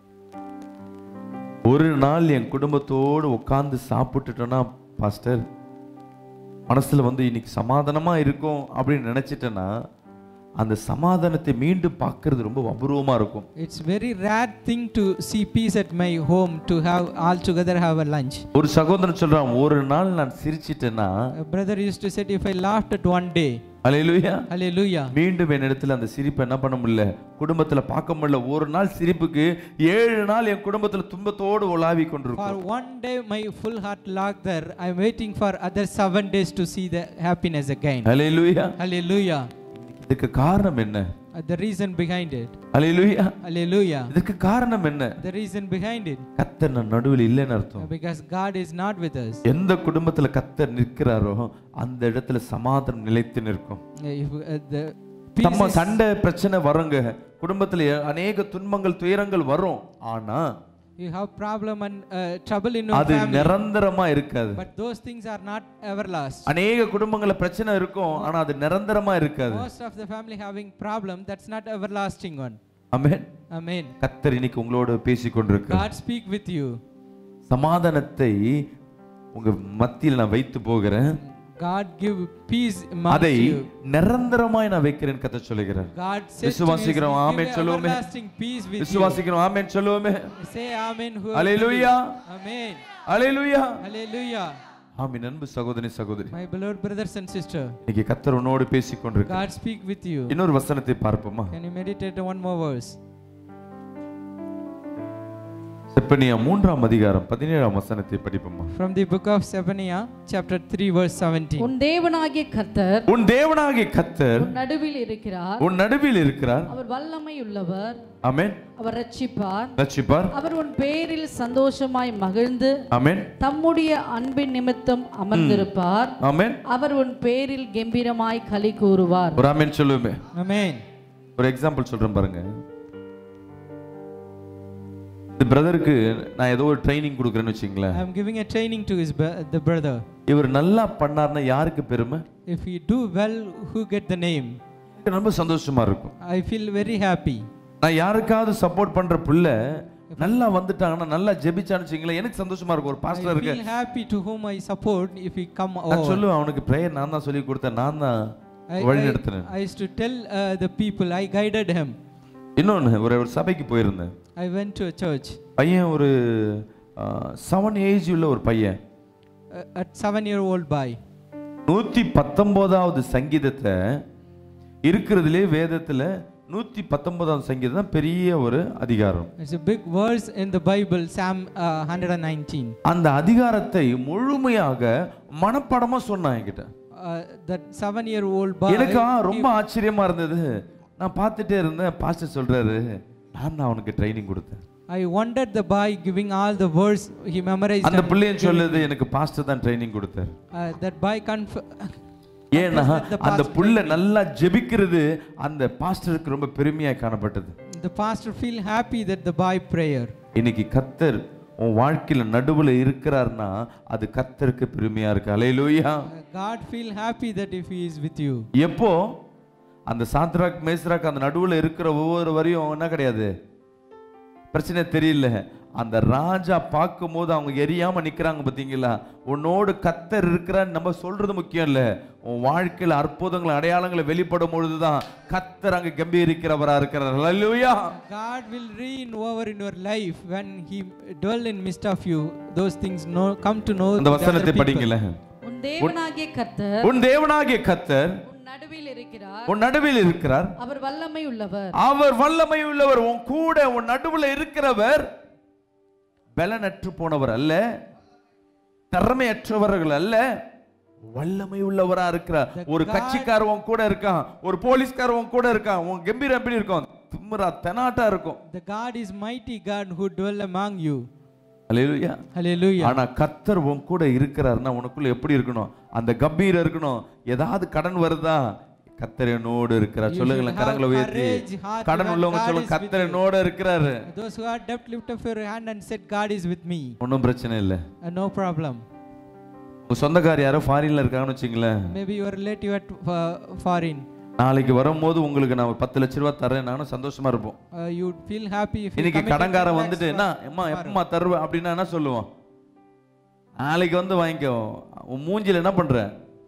ஒரு நாள் என் குடும்பத்தோடு உட்கார்ந்து சாப்பிட்டுட்டோன்னா பாஸ்டர் மனசுல வந்து இன்னைக்கு சமாதானமா இருக்கும் அப்படின்னு நினைச்சிட்டேன்னா அந்த சமாதானத்தை மீண்டும் பார்க்கிறது ரொம்ப அபூர்வமா இருக்கும் It's very rare thing to see peace at my home to have all together have a lunch. ஒரு சகோதரன் சொல்றான் ஒரு நாள் நான் சிரிச்சிட்டேன்னா A brother used to say, if I laughed at one day, hallelujah hallelujah. மீண்டும் என்னிடத்துல அந்த சிரிப்பை என்ன பண்ண முடியல குடும்பத்துல பார்க்க முடியல ஒரு நாள் சிரிப்புக்கு ஏழு நாள் என் குடும்பத்துல துன்பத்தோடு உலாவி கொண்டிருக்கும் For one day, my full heart lagged there. I'm waiting for other seven days to see the happiness again. Hallelujah Hallelujah. இதுக்கு காரணம் என்ன Uh, The reason behind it. Hallelujah Hallelujah. இதுக்கு காரணம் என்ன The reason behind it. கத்தர் நான் நடுவில் இல்லைன்னு அர்த்தம் Because God is not with us. எந்த குடும்பத்துல கத்தர் நிற்கிறாரோ அந்த இடத்துல சமாதானம் நிலைத்து நிற்கும் If uh, the peace நம்ம is, சண்டை பிரச்சனை வருங்க குடும்பத்துல அநேக துன்பங்கள் துயரங்கள் வரும் ஆனா you have problem and uh, trouble in your அது family, நிரந்தரமா இருக்காது but those things are not everlasting. அநேக குடும்பங்கள்ல பிரச்சனை இருக்கும் ஆனா அது நிரந்தரமா இருக்காது Most of the family having problem, that's not everlasting one. Amen Amen. கத்தர் இன்னைக்கு உங்களோட பேசிக் கொண்டிருக்கிறார் God speak with you. சமாதானத்தை உங்க மத்தியில் நான் வைத்து போகிறேன் God give peace amongst அதை you. நிரந்தரமாய் நான் வைக்கிறேன் கத்த சொல்லுகிறேன் God says to me, விசுவாசிக்கிறோம், "Give ஆமென் a சொல்லுவோமே. everlasting peace with you." விசுவாசிக்கிறோம் ஆமென் சொல்லுவோமே Say amen. who Hallelujah. Amen. அலையிலுயா Hallelujah. ஆமென் அன்பு சகோதரி சகோதரி My beloved brothers and sister, இன்னைக்கு கத்தர் உன்னோடு பேசிக் கொண்டிருக்கிறார் God speak with you. இன்னொரு வசனத்தை பார்ப்போமா Can you meditate on one more verse? Zephaniah மூன்றாம் அதிகாரம் பதினேழாம் வசனத்தை படிப்போமா From the book of Zephaniah, chapter 3, verse 17. உன் தேவனாகிய கர்த்தர் உன் தேவனாகிய கத்தர் உன் நடுவில் இருக்கிறார் உன் நடுவில் இருக்கிறார் அவர் வல்லமை உள்ளவர் ஆமென் அவர் ரட்சிப்பார் ரட்சிப்பார் அவர் உன் பேரில் சந்தோஷமாய் மகிழ்ந்து ஆமென் தம்முடைய அன்பின் நிமித்தம் அமர்ந்திருப்பார் ஆமென் அவர் உன் பேரில் கெம்பீரமாய் களி கூறுவார் ஒரு ஆமென் சொல்லுவோமே Amen. ஒரு எக்ஸாம்பிள் சொல்றேன் பாருங்க இந்த பிரதருக்கு நான் ஏதோ ஒரு ட்ரைனிங் கொடுக்குறேன்னு வச்சுங்களேன் I'm giving a training to his bro- the brother. இவர் நல்லா பண்ணார்னா யாருக்கு பெருமை If he do well, who get the name? எனக்கு ரொம்ப சந்தோஷமா இருக்கும் I feel very happy. நான் யாருக்காவது சப்போர்ட் பண்ற பிள்ளை நல்லா வந்துட்டாங்கன்னா நல்லா ஜெபிச்சான்னு வச்சுங்களேன் எனக்கு சந்தோஷமா இருக்கும் ஒரு பாஸ்டர் I இருக்கு feel happy to whom I support if he come நான் over. சொல்லுவேன் அவனுக்கு ப்ரேயர் நான் தான் சொல்லி கொடுத்தேன் நான் தான் I, வழி I, நடத்தினேன் I used to tell uh, the people, I guided him. இன்னொன்னு ஒரு ஒரு சபைக்கு போயிருந்தேன் I went to a church. பையன் ஒரு செவன் ஏஜ் உள்ள ஒரு பையன் Uh, at seven year old boy. நூத்தி பத்தொன்பதாவது சங்கீதத்தை இருக்கிறதுலே வேதத்துல நூத்தி பத்தொன்பதாவது சங்கீதம் தான் பெரிய ஒரு அதிகாரம் It's a big verse in the Bible, Psalm uh, 119. அந்த அதிகாரத்தை முழுமையாக மனப்பாடமா சொன்னான் என்கிட்ட Uh, that seven year old boy. எனக்கு ஆ, ரொம்ப ஆச்சரியமா இருந்தது நான் பார்த்துட்டே இருந்தேன் பாஸ்டர் சொல்றாரு நான் தான் அவனுக்கு ட்ரைனிங் கொடுத்தேன் I wondered the boy giving all the words he memorized. அந்த and பிள்ளையன் giving- சொல்லுது எனக்கு பாஸ்டர் தான் ட்ரைனிங் கொடுத்தார் Uh, that boy conf- ஏன்னா the அந்த pastor புள்ள நல்லா ஜெபிக்கிறது அந்த பாஸ்டருக்கு ரொம்ப பெருமையா காணப்பட்டது the pastor feel happy that the boy prayer. இன்னைக்கு கத்தர் உன் வாழ்க்கையில நடுவுல இருக்கிறார்னா அது கத்தருக்கு பெருமையா இருக்கு அலையிலூயா Uh, God feel happy that if he is with you. எப்போ அந்த சாத்ராக் மேஸ்ராக் அந்த நடுவுல இருக்கிற ஒவ்வொரு வரையும் என்ன கிடையாது பிரச்சனை தெரியல அந்த ராஜா பார்க்கும் போது அவங்க எரியாம நிக்கிறாங்க பாத்தீங்களா உன்னோடு கத்தர் இருக்கிறான்னு நம்ம சொல்றது முக்கியம் இல்ல உன் வாழ்க்கையில அற்புதங்கள் அடையாளங்களை வெளிப்படும் பொழுதுதான் கத்தர் அங்க கம்பீரிக்கிறவரா இருக்கிறார் ஹalleluya God will reign over in your life when He dwell in midst of you. Those things know, come to know அந்த the other வசனத்தை people. படிங்களேன் உன் தேவனாகிய கர்த்தர் உன் தேவனாகிய கத்தர் உன் நடுவில் இருக்கிறார் உன் நடுவில் இருக்கிறார் அவர் வல்லமை உள்ளவர் அவர் வல்லமை உள்ளவர் உன் கூட உன் நடுவுல இருக்கிறவர் பலனற்று போனவர் அல்ல திறமையற்றவர்கள் அல்ல வல்லமை உள்ளவரா இருக்கிறார் ஒரு கட்சிக்கார உன் கூட இருக்கான் ஒரு போலீஸ்கார உன் கூட இருக்கான் உன் கம்பீரம் எப்படி இருக்கும் திமிரா தெனாட்டா இருக்கும் The God is mighty God who dwell among you. Hallelujah Hallelujah. ஆனா கத்தர் உன் கூட இருக்கிறாருன்னா உனக்குள்ள எப்படி இருக்கணும் அந்த கம்பீரம் இருக்கணும் ஏதாவது கடன் வருதா கத்தர் என்னோடு இருக்கிறார் You சொல்லுங்களேன் should have கரங்களை உயர்த்தி courage, heart, கடன் when உள்ளவங்க God சொல்லுங்க is with கத்தர் you. என்னோட இருக்கிறாரு Those who are debt, lift up your hand and said, God is with me. ஒன்றும் பிரச்சனை இல்லை Uh, no problem. உங்க சொந்தக்கார் யாரோ ஃபாரின்ல இருக்காங்கன்னு வச்சுங்களேன் Maybe your relative at uh, foreign. நாளைக்கு வரும்போது உங்களுக்கு நான் ஒரு பத்து லட்ச ரூபா தரேன் நானும் சந்தோஷமா இருப்போம் Uh, you'd feel happy if you இன்னைக்கு committed கடன்காரன் 10 lakhs வந்துட்டு for- என்ன எம்மா எப்பமா தருவேன் அப்படின்னா என்ன சொல்லுவோம் நாளைக்கு வந்து வாங்கிக்கோ உன் மூஞ்சில என்ன பண்ற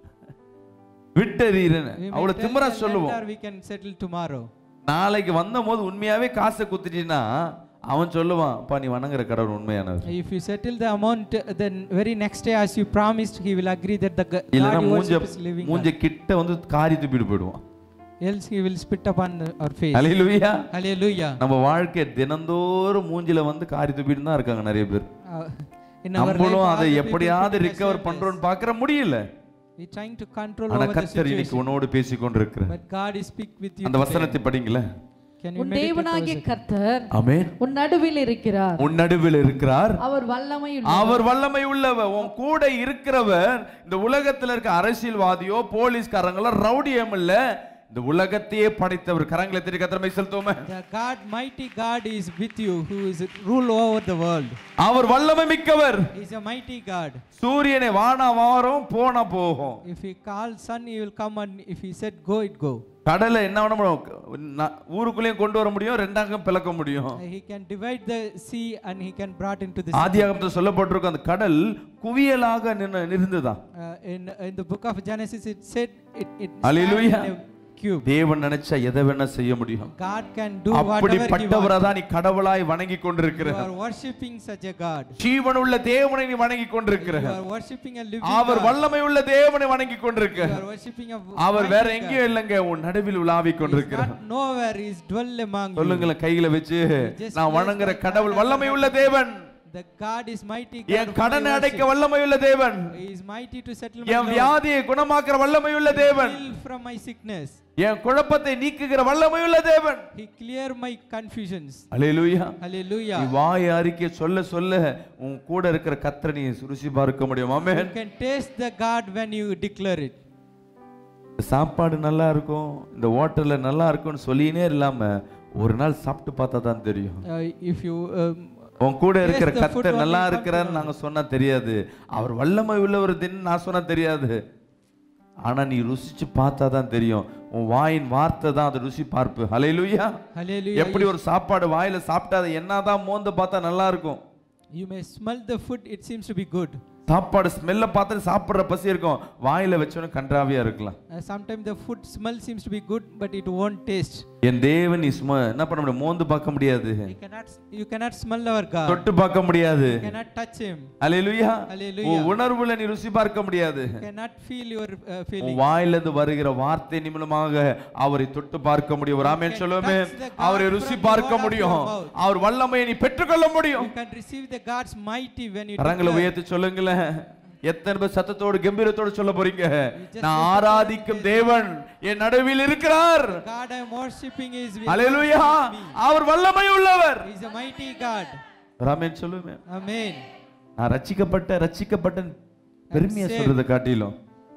விட்டறீரன்னு We may அவ்வளவு tell திமிரா the சொல்லுவோம் lender we can settle tomorrow. நாளைக்கு வந்த போது உண்மையாவே காசை குத்துட்டீங்கன்னா அவன் சொல்லுவான் அப்பா நீ வணங்குற கடவுள் உண்மையானவர் If you settle the amount, uh, then very next day, as you promised, he will agree that the g- இல்லைன்னா God you மூஞ்ச worship is living. மூஞ்ச கிட்ட வந்து காரி துப்பிட்டு போயிடுவான் God. Else he will spit upon our face. அலையிலுயா Hallelujah. நம்ம வாழ்க்கை தினந்தோறும் மூஞ்சில வந்து காரி துப்பிட்டு தான் இருக்காங்க நிறைய பேர் Uh, in our life, நம்மளும் all அதை the people எப்படியாவது put in the recover same பண்றோம்னு பார்க்கற முடியல place. We trying to control ஆனா over the கத்தர் இன்னைக்கு situation. உன்னோடு பேசி கொண்டிருக்கிறார் But God is speak with you அந்த today. வசனத்தை படிங்களேன் Can you உன் meditate தேவனாகிய over it? கர்த்தர் ஆமென் உன் நடுவில் இருக்கிறார் உன் நடுவில் இருக்கிறார் அவர் வல்லமை உள்ளவர் அவர் வல்லமை உள்ளவர் உன் கூட இருக்கிறவர் இந்த உலகத்துல இருக்க அரசியல்வாதியோ போலீஸ்காரங்களோ ரவுடியம் இல்ல இந்த உலகத்தையே படைத்தவர் கரங்களை திரு கத்திரமை செலுத்துவோமே The God, mighty God is with you, who is rule over the world. அவர் வல்லமை மிக்கவர் He is a mighty God. சூரியனை வானா வாரம் போனா போகும் If he called sun, he will come, and if he said go, it go. கடலை என்ன பண்ண முடியும் ந- ஊருக்குள்ளேயும் கொண்டு வர முடியும் ரெண்டாங்கம் பிளக்க முடியும் He can divide the sea and he can brought into the sea. ஆதியாகமத்தில் சொல்லப்பட்டிருக்கும் அந்த கடல் குவியலாக நின்னு நிறுந்துதான் Uh, in in the book of Genesis, it said it it Hallelujah. stand in a cube. தேவன் நினைச்சா எதை வேணா செய்ய முடியும் God can do whatever He அப்படிப்பட்டவரை wants. தான் நீ கடவுளாய் வணங்கி You கொண்டிருக்கிற are worshiping such a God. ஜீவன் உள்ள தேவனை நீ வணங்கி You கொண்டிருக்கிற are worshiping a living our God. வல்லமை உள்ள தேவனை வணங்கி கொண்டிருக்க You are worshiping a our mighty வேற God. எங்கேயும் இல்லைங்க உன் நடுவில் உலாவி He is கொண்டிருக்கிறார் not nowhere. He is dwell among you. சொல்லுங்களேன் கையில வச்சு Just நான் place வணங்குற my கடவுள் hand வல்லமை on உள்ள the- தேவன் The God is mighty God. N whom I கடனை அடைக்க worship. வல்லமை உள்ள தேவன் He is mighty to settle N my load. வியாதியை குணமாக்குற வல்லமை உள்ள தேவன் Heal from my sickness. என் குழப்பத்தை நீக்குகிற வல்லமை உள்ள தேவன் He clear my confusions. அலையிலுயா நீ Hallelujah. வாய் அறிக்கை சொல்ல சொல்ல உன் கூட இருக்கிற கத்தரை நீ ருசி பார்க்க முடியும் You amen can taste the God when you declare it. இந்த சாப்பாடு நல்லா இருக்கும் இந்த ஹோட்டல்ல நல்லா இருக்கும்னு சொல்லினே இல்லாம ஒரு நாள் சாப்பிட்டு பார்த்தா தான் தெரியும் Uh, if you um, உன் கூட இருக்கிற Taste the food கத்தர் நல்லா only இருக்கிறான்னு நாங்க சொன்னா தெரியாது அவர் வல்லமை உள்ளவர் தின்னு நான் சொன்னா தெரியாது ஆனா நீ ருசிச்சு பார்த்தா தான் தெரியும் உன் வாயின் வார்த்தை தான் அதை ருசி பார்ப்பு ஹalleluya Hallelujah. எப்படி ஒரு சாப்பாடு வாயில சாப்பிட்டா அது என்னதான் மோந்து பார்த்தா நல்லா இருக்கும் You may smell the food, it seems to be good. சாப்பாடு ஸ்மெல்ல பார்த்து சாப்பிடுற பசி இருக்கும் வாயில வச்சோன்னு கன்றாவியா இருக்கலாம் Uh, sometimes the food smell seems to be good, but it won't taste. என் தேவன் நீ சும்மா என்ன பண்ண முடியும் மோந்து பார்க்க முடியாது You cannot, you cannot smell our God. தொட்டு பார்க்க முடியாது You cannot touch Him. Hallelujah Hallelujah. உன் உணர்வுல நீ ருசி பார்க்க முடியாது You cannot feel your uh, உன் feeling. வாயிலிருந்து வருகிற வார்த்தை நிமிடமாக அவரை தொட்டு பார்க்க முடியும் ஒரு ஆமென் can சொல்லுவோமே touch the God அவரை from ருசி the பார்க்க word of முடியும் your mouth. அவர் வல்லமையை நீ பெற்றுக்கொள்ள முடியும் You can receive the God's mighty when you கரங்களை declare. உயர்த்தி சொல்லுங்களேன் எத்தனை பேர் சத்தத்தோடு கம்பீரத்தோடு சொல்ல போறீங்க just நான் lift up ஆராதிக்கும் தேவன் என் நடுவில் இருக்கிறார் God I am worshipping is with hallelujah me. அவர் வல்லமை உள்ளவர் He is a mighty God. ராமேன் சொல்லுவேன் Amen. நான் ரட்சிக்கப்பட்ட ரட்சிக்கப்பட்ட பெருமையா saved. சொல்றதை காட்டிலும்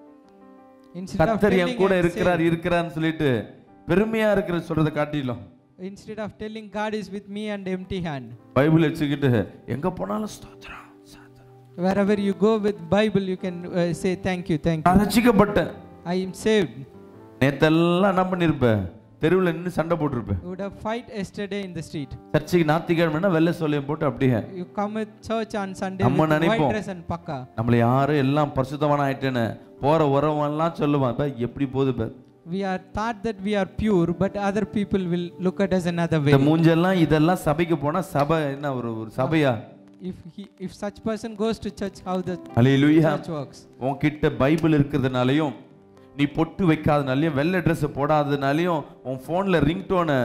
Instead of கர்த்தர் என் telling கூட I'm இருக்கிறார் saved, இருக்கிறான்னு சொல்லிட்டு பெருமையா இருக்கிற சொல்றதை காட்டிலும் instead of telling God is with me and empty hand. Bible வச்சுக்கிட்டு எங்க போனாலும் ஸ்தோத்திரம் ஸ்தோத்திரம். Wherever you go with Bible, you can uh, say thank you, thank you. நான் ரட்சிக்கப்பட்டேன் I am saved. நேத்தெல்லாம் என்ன பண்ணிருப்பேன் தெருவில் நின்று சண்டை போட்டிருப்பேன் You would have fight yesterday in the street. சர்ச்சைக்கு ஞாத்திக்கிழமைனா வெள்ளை சொல்லியம் போட்டு அப்படியே You come with church on Sunday நம்ம with white நினைப்போம். dress and pakka. நம்மளை யாரும் எல்லாம் பரிசுத்தவன் ஆயிட்டேன்னு போற உறவெல்லாம் சொல்லுவான் "பா, எப்படி போகுது பா We are thought that we are pure, but other people will look at us another இந்த way. மூஞ்செல்லாம் இதெல்லாம் சபைக்கு போனா சபை என்ன ஒரு ஒரு சபையா If he, if such person goes to church, how the அலையிலுயா church works? உன்கிட்ட பைபிள் இருக்கிறதுனாலையும் நீ பொட்டு வைக்காதனாலையும் வெள்ளை ட்ரெஸ் போடாததுனாலையும் உன் ஃபோனில் ரிங்டோனை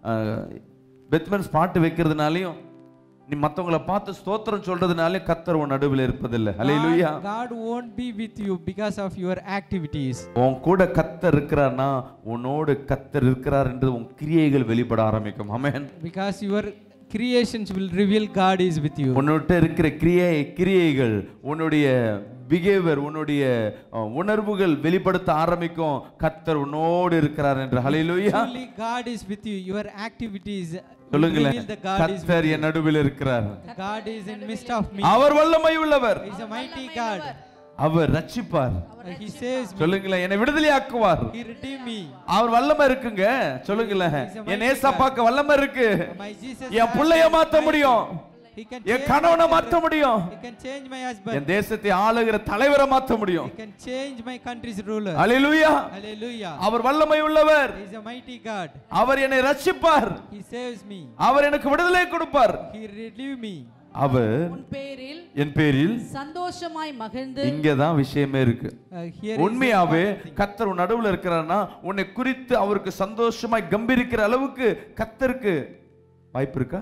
பெத்மன்ஸ் பாட்டு வைக்கிறதுனாலையும் நீ மற்றவங்கள பார்த்து ஸ்தோத்திரம் சொல்றதுனாலே கத்தர் உன் நடுவில் இருப்பதில்லை அலையிலுயா God, God won't be with you because of your activities. உன் கூட கத்தர் இருக்கிறார்னா உன்னோடு கத்தர் இருக்கிறார் என்று உன் கிரியைகள் வெளிப்பட ஆரம்பிக்கும் ஆமென் Because your creations will reveal God is with you. உன்னிட்ட இருக்கிற கிரியை கிரியைகள் உன்னுடைய பிஹேவியர் உன்னுடைய அஹ், உணர்வுகள் வெளிப்படுத்த ஆரம்பிக்கும் கத்தர் உன்னோடு இருக்கிறார் என்று ஹalleluya Truly, God is with you. Your activities will சொல்லுங்களேன் reveal that God is with கத்தர் என் நடுவில் இருக்கிறார் you. God is in midst of me. அவர் வல்லமை உள்ளவர் He is a mighty God. அவர் ரட்சிப்பார் Uh, He saves me. சொல்லுங்களேன் என்னை விடுதலையாக்குவார் He redeemed me. அவர் வல்லமை இருக்குங்க சொல்லுங்களேன் என் ஏசப்பாக்க வல்லமை இருக்கு My Jesus என் has புள்ளைய மாத்த mighty. முடியும் He can என் change கணவனை my மாத்த children. முடியும் He can change my husband. என் தேசத்தை ஆளுகிற தலைவரை மாத்த முடியும் He can change my country's ruler. Hallelujah Hallelujah. அவர் வல்லமை உள்ளவர் He is a mighty God. அவர் என்னை ரட்சிப்பார் He saves me. அவர் எனக்கு விடுதலை கொடுப்பார் He redeemed me. அவர் உன் பேரில் என் பேரில் சந்தோஷமாய் மகிழ்ந்து இங்கதான் விஷயமே இருக்கு Uh, here is உண்மையாவே கத்தர் உன் நடுவுல இருக்கிறார்னா உன்னை குறித்து அவருக்கு சந்தோஷமாய் கம்பீரிக்கிற அளவுக்கு கத்தருக்கு வாய்ப்பு இருக்கா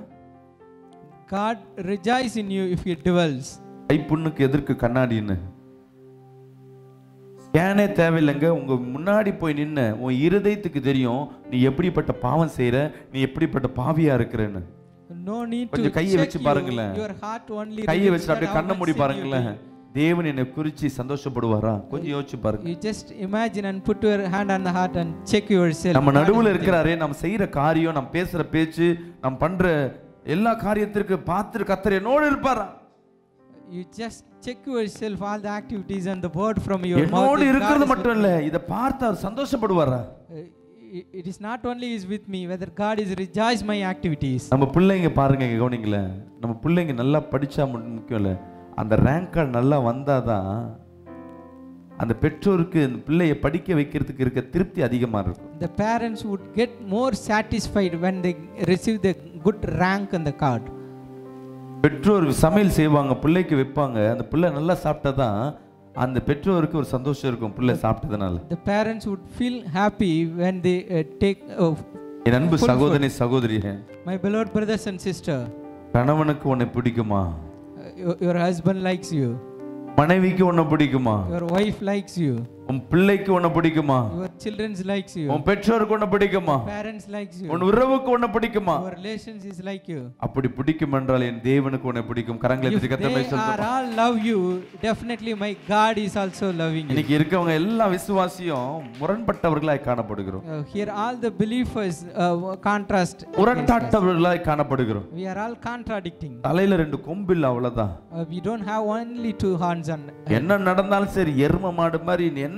God rejoice in you if He dwells. கைப்புண்ணுக்கு எதற்கு கண்ணாடின்னு ஸ்கேனே தேவையில்லைங்க உங்க முன்னாடி போய் நின்ன உன் இருதயத்துக்கு தெரியும் நீ எப்படிப்பட்ட பாவம் செய்யற நீ எப்படிப்பட்ட பாவியா இருக்கிறன்னு No need to கொஞ்சம் கையை check வச்சு you. பாருங்களேன். Your heart only கையை reveals வச்சுட்டு அப்படியே that how கண்ணை much மூடி sin you பாருங்களேன் did. தேவன் என்னை குறிச்சு சந்தோஷப்படுவாரா கொஞ்சம் யோசிச்சு பாருங்க You just imagine and put your hand on the heart and check yourself. நம்ம God நடுவுல is இருக்கிறாரே நம்ம செய்யற காரியம் நம்ம பேசுற பேச்சு நம்ம பண்ற எல்லா காரியத்திற்கு பார்த்து கத்தர் என்னோடு இருப்பாரா there. You just check yourself all the activities and the word from your mouth. என்னோடு if God இருக்கிறது is மட்டும் with இல்ல me. இத பார்த்து அவர் சந்தோஷப்படுவாரா Uh, i- It is not only is with me, whether God is rejoice my activities. நம்ம பிள்ளைங்க பாருங்க இங்க கவனிங்களேன் நம்ம பிள்ளைங்க நல்லா படிச்சா மு- முக்கியம் இல்ல அந்த ரேங்க் கார்டு நல்லா வந்தாதான் அந்த பெற்றோருக்கு இந்த பிள்ளைய படிக்க வைக்கிறதுக்கு இருக்க திருப்தி அதிகமா இருக்கும் The parents would get more satisfied when they receive the good rank on the card. பெற்றோர் சமையல் செய்வாங்க பிள்ளைக்கு வைப்பாங்க அந்த பிள்ளை நல்லா சாப்பிட்டாதான் அந்த பெற்றோருக்கு ஒரு சந்தோஷம் இருக்கும் பிள்ளை சாப்பிட்டதுனால The parents would feel happy when they uh, take. Uh, என் அன்பு Full சகோதரி சகோதரியே my beloved brothers and sister, கணவனுக்கு உன்னை பிடிக்குமா uh, your, your husband likes you, மனைவிக்கு உன்னை பிடிக்குமா your wife likes you, உன் பிள்ளைக்கு உன்னை பிடிக்குமா your children likes you, உன் பெற்றோருக்கு உன்னை பிடிக்குமா parents likes you, உன் உறவுக்கு உன்னை பிடிக்குமா your relations is like you. அப்படி பிடிக்கும் என்றால் என் தேவனுக்கு உன்னை பிடிக்கும் கரங்களை If தட்டி கத்தமை they are சொல்லுங்க all love you, definitely my God is also loving you. இன்னைக்கு இருக்கவங்க எல்லா விசுவாசியும் முரண்பட்டவர்களாய் காணப்படுகிறோம் Uh, here all the believers uh, contrast. முரட்டாட்டவர்களாய் காணப்படுகிறோம் We are all contradicting. தலையில ரெண்டு கொம்பில் அவ்வளவுதான் Uh, we don't have only two horns and என்ன நடந்தாலும் சரி எரும மாடு மாதிரி நீ என்ன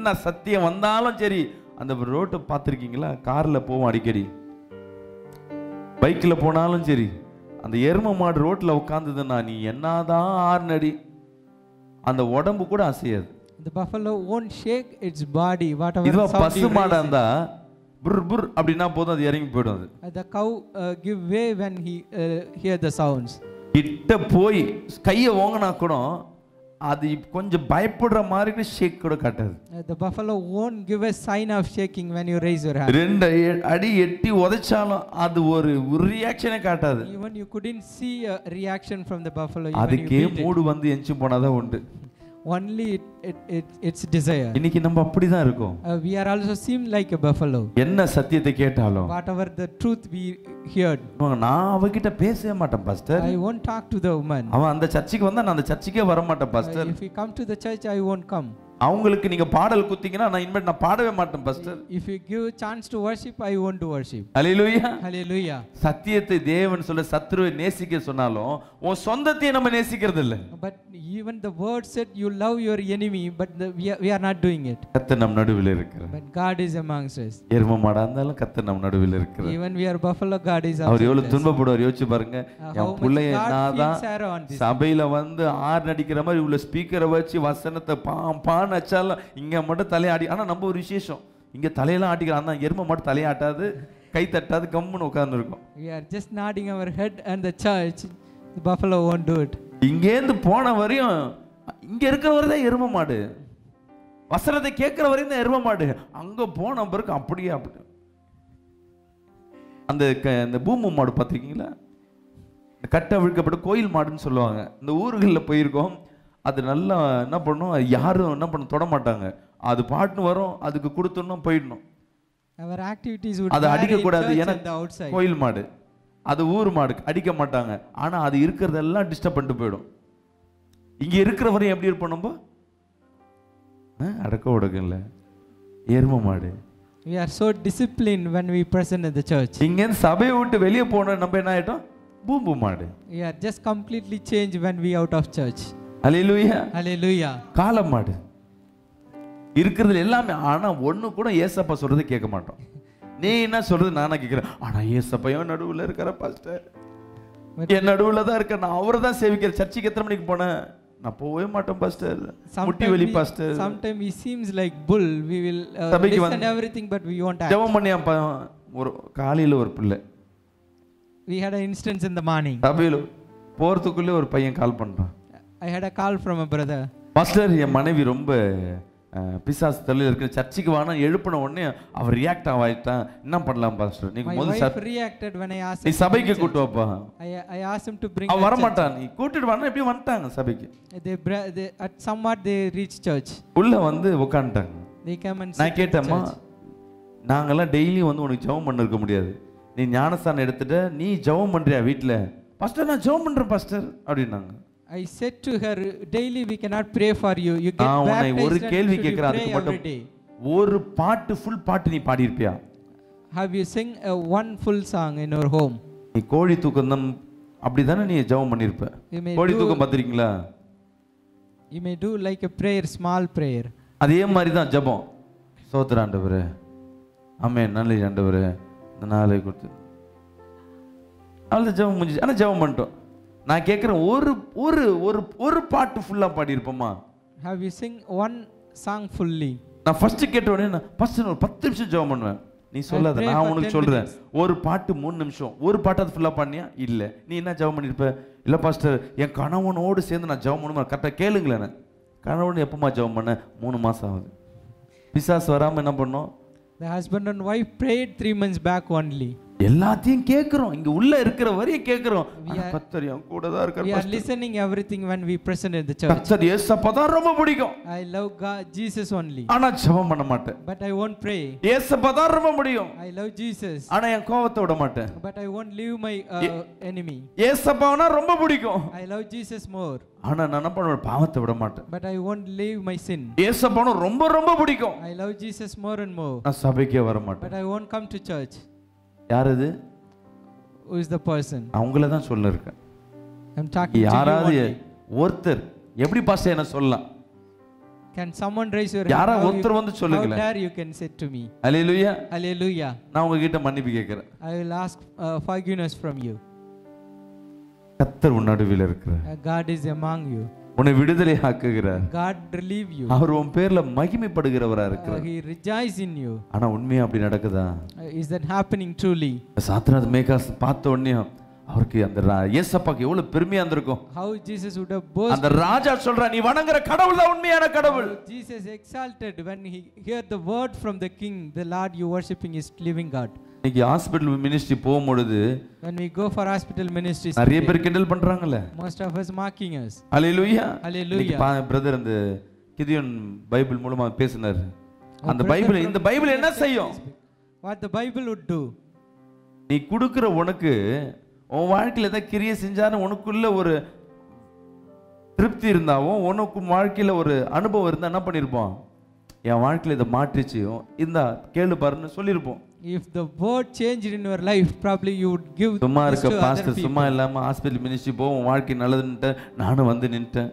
என்ன சத்தியம் வந்தாலும் சரி அந்த ரோட்டை பார்த்துருக்கீங்களா கார்ல போவோம் அடிக்கடி பைக்கில் போனாலும் சரி அந்த எரும மாடு ரோட்ல உட்காந்துதுன்னா நீ என்னதான் ஆறுனடி அந்த உடம்பு கூட அசையாது The buffalo won't shake its body, whatever இதுவா sound பசு you மாடா raise it. இருந்தா புர் புர் அப்படின்னா போதும் அது இறங்கி போயிடும் அது Uh, The cow uh, give way when he uh, hear the sounds. கிட்ட போய் கையை ஓங்கினா கூட அது இப்ப கொஞ்சம் பயப்படுற மாதிரி ஷேக் கூட காட்டாது Uh, the buffalo won't give a sign of shaking when you raise your hand. ரெண்டு எ- அடி எட்டி உதைச்சாலும் அது ஒரு ஒரு ரியாக்ஷனே காட்டாது Even you couldn't see a reaction from the buffalo. Even you அதுக்கே beat it. மூடு வந்து எஞ்சி போனாதான் உண்டு Only it, it, it, its desire. இன்னைக்கு நம்ம அப்படிதான் இருக்கோம் Uh, we are also seem like a buffalo. என்ன சத்தியத்தை கேட்டாலும் Whatever the truth we heard, நான் அவகிட்ட பேசவே மாட்டேன் pastor I won't talk to the woman. அவன் அந்த சர்ச்சுக்கு வந்தா நான் அந்த சர்ச்சுக்கே வர மாட்டேன் Uh, pastor if you come to the church, I won't come. அவங்களுக்கு நீங்க பாடல் குத்திங்கன்னா நான் இனிமேல் நான் பாடவே மாட்டேன் pastor If you give chance to worship, I won't do worship. அலையிலுயா Hallelujah. சத்தியத்தை தேவன் சொல்ல சத்ருவை நேசிக்க சொன்னாலும் உன் சொந்தத்தையே நம்ம நேசிக்கிறது இல்ல But even the word said you love your enemy, but the, we, are, we are not doing it. கத்த நம் நடுவில் இருக்கிறார் But God is amongst us. எரும மாடா இருந்தாலும் கத்த நம் நடுவில் இருக்கிறார் Even we are buffalo, God is our outside எவ்வளவு us. துன்பப்படுவார் யோசிச்சு பாருங்க Uh, how என் much பிள்ளைய God என்னதான் feels sorrow on this. சபையில வந்து ஆறு நடிக்கிற மாதிரி இவ்வளவு ஸ்பீக்கரை வச்சு வசனத்தை பாம் பான்னு வச்சாலும் இங்க மட்டும் தலையாடி ஆனா நம்ம ஒரு விசேஷம் இங்க தலையெல்லாம் ஆட்டிக்கிறான் தான் எருமை மட்டும் தலையாட்டாது கை தட்டாது கம்முன்னு உட்கார்ந்து இருக்கும் We are just nodding our head and the church, the buffalo won't do it. இங்கேருந்து போன வரையும் இங்க இருக்கிறவர் தான் எரும மாடு வசனத்தை கேட்கிற வரையும் தான் எரும மாடு அங்க போன பிறகு அப்படியே அப்படி அந்த க- இந்த பூமு மாடு பார்த்திருக்கீங்களா இந்த கட்டை விழுக்கப்பட்ட கோயில் மாடுன்னு சொல்லுவாங்க இந்த ஊர்களில் போயிருக்கோம் அது நல்லா என்ன பண்ணும் அது யாரும் என்ன பண்ண தொட மாட்டாங்க அது பாட்டுன்னு வரும் அதுக்கு கொடுத்தோம்னா போயிடணும் Our activities would அதை vary in அடிக்கக்கூடாது church ஏன்னா and the outside. கோயில் மாடு அது ஊர் மாடு அடிக்க மாட்டாங்க ஆனா அது இருக்கிறதெல்லாம் டிஸ்டர்ப் பண்ணிட்டு போயிடும் இங்க இருக்கிற வரையும் எப்படி இருப்போம் நம்ம ஆ, அடக்க உடக்கம் இல்ல எரும மாடு We are so disciplined when we present in the church. இங்கேருந்து சபையை விட்டு வெளியே போன நம்ம என்ன ஆயிட்டோம் பூம்பு மாடு We are just completely changed when we out of church. அலையிலுயா Hallelujah. காளை மாடு இருக்கிறதுல எல்லாமே ஆனா ஒண்ணு கூட ஏசப்பா சொல்றது கேட்க மாட்டோம் நீ என்ன சொல்றது நானா கேட்கிறேன் ஆனா ஏசப்பையும் நடுவுல இருக்கிற பாஸ்டர் But என் நடுவுல தான் இருக்கேன் நான் அவரை தான் சேவிக்கிறேன் சர்ச்சுக்கு எத்தனை மணிக்கு போனேன் நான் போகவே மாட்டேன் பாஸ்டர் முட்டி sometimes வெளி we, pastor sometimes we seems like bull. We will uh, சபைக்கு listen வந்து- everything, but we won't act. ஜெபம் பண்ணி அப்ப ஒரு காலையில ஒரு பிள்ளை We had an instance in the morning. சபையில போறதுக்குள்ளே ஒரு பையன் கால் பண்றான் I had a call from a brother. Pastor என் மனைவி ரொம்ப அஹ், பிசாசு தொழில் இருக்கு சர்ச்சுக்கு வானா எழுப்பின உடனே அவர் ரியாக்ட் ஆகிட்டான் என்ன பண்ணலாம் பாஸ்டர் நீங்க My முதல் wife சப்- reacted when I asked நீ him to சபைக்கு bring கூட்டு church. வாப்பா I, I asked him to bring அவன் her வர church. மாட்டான் நீ கூட்டிட்டு வானா எப்படி வந்துட்டாங்க சபைக்கு They, bra- they at somewhat they reached church. உள்ள வந்து உட்காந்துட்டாங்க They come and sit நான் in the கேட்டேம்மா church. நாங்கெல்லாம் டெய்லியும் வந்து உனக்கு ஜெபம் பண்ண இருக்க முடியாது நீ ஞானஸ்தானம் எடுத்துட்ட நீ ஜெபம் பண்றியா வீட்டில் பாஸ்டர் நான் ஜெபம் பண்றேன் பாஸ்டர் அப்படின்னாங்க I said to her, daily we cannot pray for you. You get நான் உன்னை baptized ஒரு and கேள்வி should you கேட்கிறேன் pray அதுக்கு every மட்டும் day. ஒரு பாட்டு ஃபுல் பாட்டு நீ பாடியிருப்பியா Have you sing a one full song in your home? நீ கோழி தூக்கம் தான் அப்படிதானே நீ ஜெபம் பண்ணியிருப்ப You may கோழி do- தூக்கம் பார்த்துருக்கீங்களா You may do like a prayer, small prayer. அதே மாதிரி தான் ஜெபம் சோத்திர ஆண்டவரே ஆமே நல்ல ஆண்டவரே இந்த நாளை கொடுத்து அவ்வளோ ஜெபம் முடிஞ்சு ஆனால் ஜெபம் பண்ணிட்டோம் நான் கேட்குறேன் ஒரு ஒரு ஒரு ஒரு பாட்டு ஃபுல்லாக பாடியிருப்போமா Have you sing one song fully? நான் ஃபர்ஸ்ட் கேட்ட உடனே நான் ஃபர்ஸ்ட் ஒரு பத்து நிமிஷம் ஜெபம் பண்ணுவேன் நீ சொல்லாத pray நான் for உனக்கு 10 சொல்றேன் minutes. ஒரு பாட்டு மூணு நிமிஷம் ஒரு பாட்டாவது ஃபுல்லாக பண்ணியா இல்லை நீ என்ன ஜெபம் பண்ணியிருப்ப இல்லை பாஸ்டர் என் கணவனோடு சேர்ந்து நான் ஜெபம் பண்ணுவேன் கரெக்டாக கேளுங்களேன் கணவன் எப்பமா ஜெபம் பண்ண மூணு மாசம் ஆகுது பிசாசு வராம என்ன பண்ணோம் The husband and wife prayed three months back only. எல்லாத்தையும் கேட்கிறோம் இங்க உள்ள இருக்கிற வரையும் கேட்கிறோம் We ஆனா are- கர்த்தர் என் கூட தான் We இருக்கார் are pastor. listening everything when we present in the church. கர்த்தர் ஏசப்பா தான் ரொம்ப பிடிக்கும் I love God, Jesus only. ஆனா ஜெபம் பண்ண மாட்டேன் But I won't pray. ஏசப்பா தான் ரொம்ப முடியும் I love Jesus. ஆனா என் கோவத்தை விட மாட்டேன் But I won't leave my uh, enemy. ஏசப்பானா ரொம்ப பிடிக்கும் I love Jesus more. ஆனா நான் என்ன பண்ணுவேன் பாவத்தை விட மாட்டேன் But I won't leave my sin. ஏசப்பானும் ரொம்ப ரொம்ப பிடிக்கும் I love Jesus more and more. நான் சபைக்கே வர மாட்டேன் But I won't come to church. யார் இது Who is the person? அவங்கள தான் சொல்ல இருக்கேன் I'm talking to you யாராவது only. ஒருத்தர் எப்படி பாஸ்டர் என்ன சொல்லலாம் Can someone raise your யாரா hand? How, ஒருத்தர் you, வந்து how சொல்லுங்களேன் dare you can say to me? அலையிலுயா Hallelujah. நான் உங்ககிட்ட மன்னிப்பு கேட்கிறேன் I will ask uh, forgiveness from you. கத்தர் உன் நடுவில் இருக்கிறார் Uh, God is among you. உன்னை விடுதலை ஆக்குகிறார் God relieve you. அவர் உன் பேர்ல மகிமைப்படுகிறவரா Uh, இருக்கிறார் he rejoice in you. ஆனா உண்மையா அப்படி நடக்குதா Uh, is that happening truly? சாத்ராத் மேகாஸ் பார்த்த உடனே அவருக்கு அந்த ரா- ஏசப்பாக்கு எவ்வளவு பெருமையா இருந்திருக்கும் How Jesus would have boasted. அந்த ராஜா சொல்றா நீ வணங்குற கடவுள் தான் உண்மையான கடவுள் How Jesus exalted when he heard the word from the king, the Lord you worshiping is living God. இன்னைக்கு ஹாஸ்பிட்டல் மினிஸ்ட்ரி போகும்பொழுது When we go for hospital ministries, நிறைய today, பேர் கிண்டல் பண்றாங்கல்ல most of us mocking us. அலையிலுயா Hallelujah. Brother அந்த Gideon Bible மூலமா பேசினார் அந்த brother பைபிள் from இந்த பைபிள் என்ன செய்யும் What the Bible would do. நீ கொடுக்கிற உனக்கு உன் வாழ்க்கையில ஏதாவது கிரியை செஞ்சாலும் உனக்குள்ள ஒரு திருப்தி இருந்தாவும் உனக்கு வாழ்க்கையில ஒரு அனுபவம் இருந்தா என்ன பண்ணிருப்போம் என் வாழ்க்கையில இதை மாற்றிச்சு இந்த கேளு பாருன்னு சொல்லியிருப்போம் If the word changed in your life, probably you would give சும்மா this இருக்க to other பாஸ்டர் people. சும்மா இல்லாம ஹாஸ்பிட்டல் மினிஸ்ட்ரி போ உன் வாழ்க்கை நல்லதுன்ட்டு நானும் வந்து நின்ட்டேன்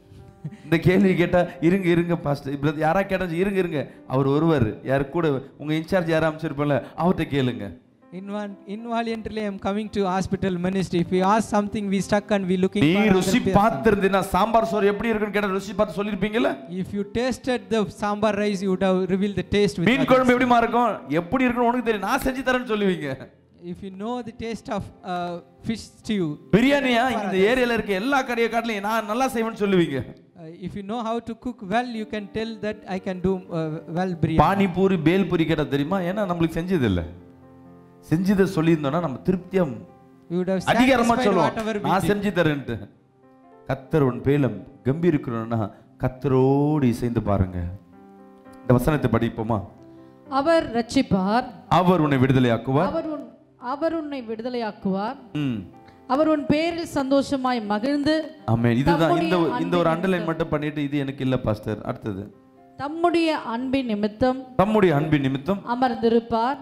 இந்த கேள்வி கேட்டா இருங்க இருங்க பாஸ்டர் இப்ப யாரா கேட்டா இருங்க இருங்க அவர் ஒருவர் யார் கூட உங்க இன்சார்ஜ் யாரா அமைச்சிருப்போம்ல அவர்கிட்ட கேளுங்க Invan- Involuntarily, I am coming to hospital ministry. If we ask something, we stuck and we looking நீ for another ருசி person. பார்த்திருந்தீனா சாம்பார் சோறு எப்படி இருக்குன்னு கேட்டா ருசி பார்த்து சொல்லிருப்பீங்கல்ல If you tasted the sambar rice, you would have revealed the taste with mean others. குழம்பு எப்படிமா இருக்கும் எப்படி இருக்குன்னு உனக்கு தெரியும் நான் செஞ்சு தரேன்னு சொல்லுவீங்க If you know the taste of uh, fish stew, பிரியாணியா இந்த ஏரியால இருக்க எல்லா கடையை காட்டிலையும் நான் நல்லா செய்வேன்னு சொல்லுவீங்க uh, if you know how to cook well, you can tell that I can do uh, well biryani. Panipuri bhelpuri கேட்டா தெரியுமா ஏன்னா நம்மளுக்கு செஞ்சது இல்ல செஞ்சதை சொல்லியிருந்தோம்னா நம்ம திருப்தியா You would have அதிகாரமா satisfied சொல்லுவோம் whatever we நான் did. செஞ்சு தரேன்ட்டு கத்தர் உன் பேலம் கம்பீரிக்கணும்னா கத்தரோடு இசைந்து பாருங்க இந்த வசனத்தை படிப்போமா அவர் ரட்சிப்பார் அவர் உன்னை விடுதலையாக்குவார் அவர் உன் அவர் உன்னை விடுதலையாக்குவார் ம் அவர் உன் பேரில் சந்தோஷமாய் மகிழ்ந்து ஆமென் இதுதான் இந்த தம்முடைய இந்த ஒரு அன்பின் அண்டர்லைன் மட்டும் பண்ணிட்டு இது எனக்கு இல்ல பாஸ்டர் அடுத்தது தம்முடைய அன்பின் நிமித்தம் தம்முடைய அன்பின் நிமித்தம் அமர்ந்திருப்பார்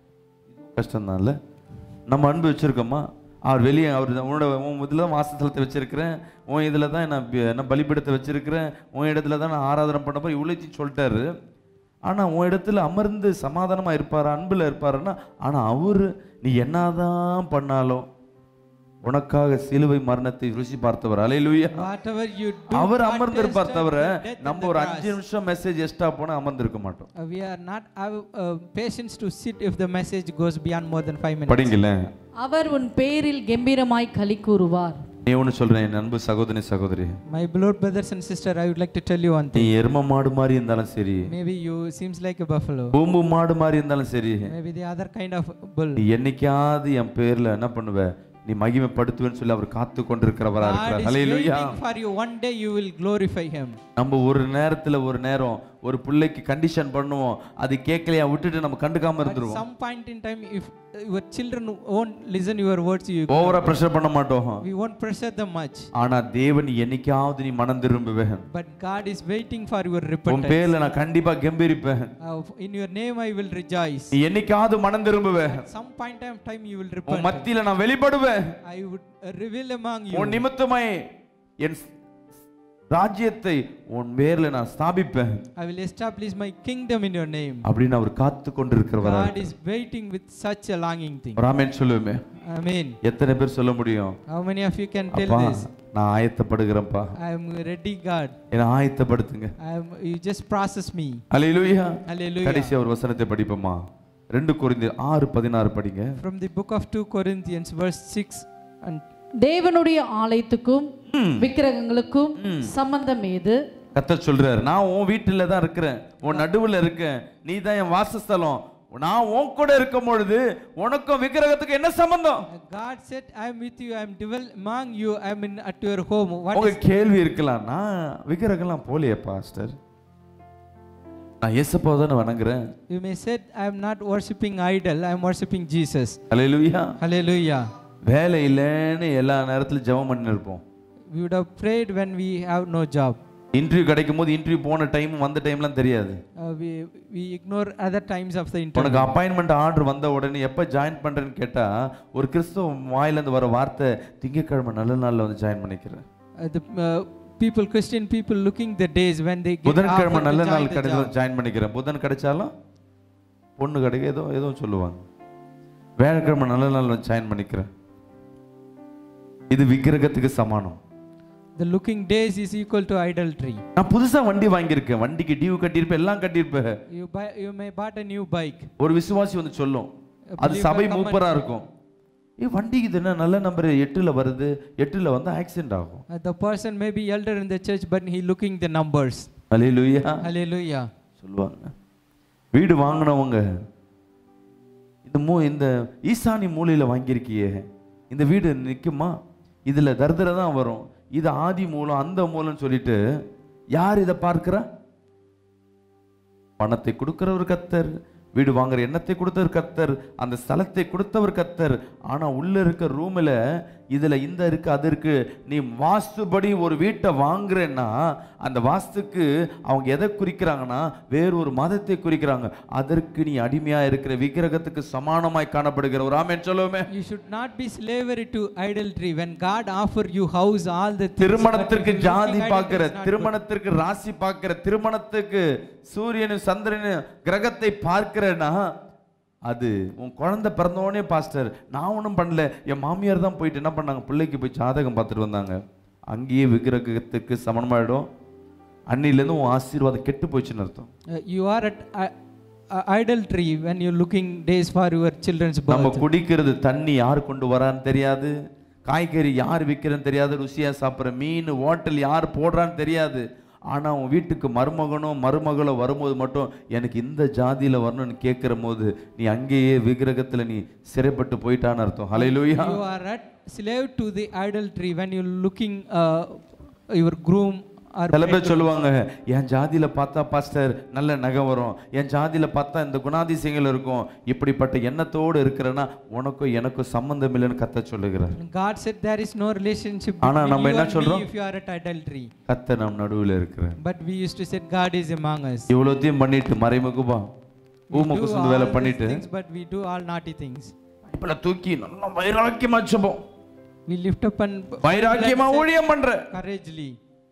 கஷ்டம்தான்ல நம்ம அன்பு வச்சிருக்கோமா அவர் வெளியே அவர் உன்னோட உன் இதில் தான் வாசத்தலத்தை வச்சிருக்கிறேன் உன் இதில் தான் நான் பி- நான் பலிபீடத்தை வச்சிருக்கிறேன் உன் இடத்துல தான் நான் ஆராதனை பண்ண போய் இவ்வளோத்தையும் சொல்லிட்டாரு ஆனால் உன் இடத்துல அமர்ந்து சமாதானமாக இருப்பார் அன்பில் இருப்பாருன்னா ஆனால் அவர் நீ என்னதான் பண்ணாலும் உனக்காக சிலுவை மரணத்தை ருசி பார்த்தவர் அலையிலுயா Whatever you do, அவர் God அமர்ந்திருப்பார் tasted தவிர the death நம்ம and ஒரு the அஞ்சு cross. நிமிஷம் மெசேஜ் எக்ஸ்ட்ரா போனால் அமர்ந்திருக்க மாட்டோம் Uh, we are not have uh, patience to sit if the message goes beyond more than five minutes. படிங்களேன் அவர் உன் பேரில் கம்பீரமாய் களி கூறுவார் நீ ஒன்று சொல்றேன் என் அன்பு சகோதரி சகோதரி My beloved brothers and sister, I would like to tell you one நீ thing. எரும மாடு மாதிரி இருந்தாலும் சரி Maybe you seems like a buffalo. பூம்பு மாடு மாதிரி இருந்தாலும் சரி Maybe the other kind of bull. நீ என்னைக்காவது என் பேர்ல என்ன பண்ணுவ நீ மகிமைப்படுத்துவேன்னு சொல்லி அவர் காத்து கொண்டிருக்கிறவரா God இருக்கிறார் is hallelujah waiting for you. One day you will glorify Him. நம்ம ஒரு நேரத்துல ஒரு நேரம் ஒரு பிள்ளைக்கு கண்டிஷன் பண்ணுவோம் அது கேட்கலையா விட்டுட்டு நம்ம கண்டுக்காம At இருந்துருவோம் some point in time, if your children won't listen your words, you ஓவரா ப்ரெஷர் பண்ண மாட்டோம் we won't pressure them much. ஆனா தேவன் என்னைக்காவது நீ மனம் திரும்புவேன் But God is waiting for your உன் repentance. பேர்ல நான் கண்டிப்பா கம்பீரிப்பேன் Uh, in your name I will rejoice. நீ என்னைக்காவது மனம் திரும்புவேன் At some point of time you will உன் repent. மத்தியில நான் வெளிப்படுவேன் I would uh, reveal among you. உன் நிமித்தமாய் என் ராஜ்யத்தை உன் பேர்ல நான் ஸ்தாபிப்பேன் I will establish my kingdom in your name. அப்படின்னு அவர் காத்து கொண்டிருக்கிறவரா God is waiting with such a longing thing. ராமேன் சொல்லுவேமே Amen. எத்தனை பேர் சொல்ல முடியும் How many of you can tell அப்பா this? நான் ஆயத்தப்படுகிறேன்ப்பா I am ready, God. என்னை ஆயத்தப்படுத்துங்க I am, you just process me. Hallelujah Hallelujah. கடைசி அவர் வசனத்தை படிப்போமா ரெண்டு குறைந்து ஆறு பதினாறு படிங்க From the book of 2 Corinthians, verse 6 and தேவனுடைய ஆலயத்துக்கும் விக்கிரகங்களுக்கும் சம்பந்தம் ஏது கத்தர் சொல்றாரு நான் உன் வீட்டில தான் இருக்கிறேன் உன் நடுவுல இருக்கேன் நீ தான் என் வாசஸ்தலம் நான் உன் கூட இருக்கும் பொழுது உனக்கும் விக்கிரகத்துக்கு என்ன சம்பந்தம் God said, I am with you, I am dwell among you, I am in, at your home. What உங்க is, கேள்வி இருக்கலாம் நான் விக்கிரகம்லாம் போலையே பாஸ்டர் நான் இயேசப்பாவை தானே வணங்குறேன் you may say, I am not worshipping idol, I am worshipping Jesus. Hallelujah Hallelujah. வேலை இல்லைன்னு எல்லா நேரத்திலும் ஜெபம் பண்ணி இருப்போம் We would have prayed when we have no job. Interview கிடைக்கும் போது இன்டர்வியூ போன டைம் வந்த டைம்லாம் தெரியாது Uh, we, we ignore other times of the interview. உனக்கு அப்பாயின்மெண்ட் ஆர்டர் வந்த உடனே எப்போ ஜாயின் பண்றேன்னு கேட்டா ஒரு கிறிஸ்தவ வாயிலேருந்து வர வார்த்தை திங்கட்கிழமை நல்ல நாள்ல வந்து ஜாயின் பண்ணிக்கிறேன் Uh, the uh, people, Christian people, looking the days when they get புதன்கிழமை offered to நல்ல join நாள் the கிடைச்சா job. ஜாயின் பண்ணிக்கிறேன் புதன் கிடைச்சாலும் பொண்ணு கிடைக்க ஏதோ ஏதோ சொல்லுவாங்க வேலைக்கிழமை நல்ல நாள் ஜாயின் பண்ணிக்கிறேன் இது விக்கிரகத்துக்கு சமானம் The looking days is equal to idolatry. நான் புதுசா வண்டி வாங்கியிருக்கேன் வண்டிக்கு டியூ கட்டியிருப்பேன் எல்லாம் கட்டியிருப்பேன் You buy, you may bought a new bike. ஒரு விசுவாசி வந்து சொல்லும் A அது believer சபை come and மூப்பரா say- இருக்கும் ஏ வண்டிக்கு இது என்ன நல்ல நம்பர் எட்டுல வருது எட்டுல வந்து ஆக்சிடென்ட் ஆகும் Uh, the person may be elder in the church, but he looking the numbers. அலையிலுயா Hallelujah. சொல்லுவாங்க வீடு வாங்கினவங்க இந்த மூ இந்த ஈசானி மூலையில வாங்கியிருக்கியே இந்த வீடு நிக்குமா இதுல தரித்திரம் தான் வரும் இது ஆதி மூலம் அந்த மூலம்னு சொல்லிட்டு யார் இதை பார்க்கிறா பணத்தை கொடுக்கிறவர் கத்தர் வீடு வாங்குற எண்ணத்தை கொடுத்தவர் கத்தர் அந்த ஸ்தலத்தை கொடுத்தவர் கத்தர் ஆனா உள்ள இருக்க ரூம்ல இதுல இந்த இருக்கு அது இருக்கு நீ வாஸ்துபடி ஒரு வீட்டை வாங்குறேன்னா அந்த வாஸ்துக்கு அவங்க எதை குறிக்கிறாங்கன்னா வேறு ஒரு மதத்தை குறிக்கிறாங்க அதற்கு நீ அடிமையா இருக்கிற விக்கிரகத்துக்கு சமானமாய் காணப்படுகிற ஒரு ஆமென் சொல்லுவோமே You should not be slavery to idolatry. When God offer you house, all the things, திருமணத்திற்கு but if you ஜாதி looking பார்க்கிற idolatry is not good. திருமணத்திற்கு ராசி பார்க்கிற திருமணத்துக்கு சூரியனும் சந்திரனும் கிரகத்தை பார்க்கிறேன்னா அது உன் குழந்தை பிறந்தோடனே பாஸ்டர் நான் ஒன்றும் பண்ணல என் மாமியார் தான் போயிட்டு என்ன பண்ணாங்க பிள்ளைக்கு போய் ஜாதகம் பார்த்துட்டு வந்தாங்க அங்கேயே விக்கிரகத்துக்கு சமணமாயிடும் அன்னிலேருந்து உன் ஆசீர்வாதம் கெட்டு போச்சுன்னு அர்த்தம் Uh, you are at uh, uh, idolatry when you're looking days for your children's நம்ம birth. குடிக்கிறது தண்ணி யார் கொண்டு வரான்னு தெரியாது காய்கறி யார் விற்கிறன்னு தெரியாது ருசியா சாப்பிட்ற மீன் ஹோட்டல் யார் போடுறான்னு தெரியாது ஆனா உன் வீட்டுக்கு மருமகனோ மருமகளோ வரும்போது மட்டும் எனக்கு இந்த ஜாதியில வரணும்னு கேட்கிற போது நீ அங்கேயே விக்கிரகத்துல நீ சிறைப்பட்டு போயிட்டான்னு அர்த்தம் ஹalleluya You are at slave to the idolatry when you're looking uh, your groom or சில பேர் சொல்லுவாங்க என் ஜாதியில பார்த்தா பாஸ்டர் நல்ல நகை வரும் என் ஜாதியில பார்த்தா இந்த குணாதிசயங்கள் இருக்கும் இப்படிப்பட்ட எண்ணத்தோடு இருக்கிறேன்னா உனக்கும் எனக்கும் சம்பந்தம் இல்லைன்னு கத்த சொல்லுகிறார் God said there is no relationship ஆனா between நம்ம you என்ன and me சொல்றோம்? if you are at idolatry. கத்த நம் நடுவில் இருக்கிறார் But we used to say God is among us. இவ்வளோத்தையும் பண்ணிட்டு மறைமுகமா We ஊம do குசுந்து all வேலை these பண்ணிட்டு things, but we do all naughty things. இப்பல தூக்கி நல்லா வைராக்கியமா சுபம் We lift up and வைராக்கியமா ஊழியம் பண்ற couragely.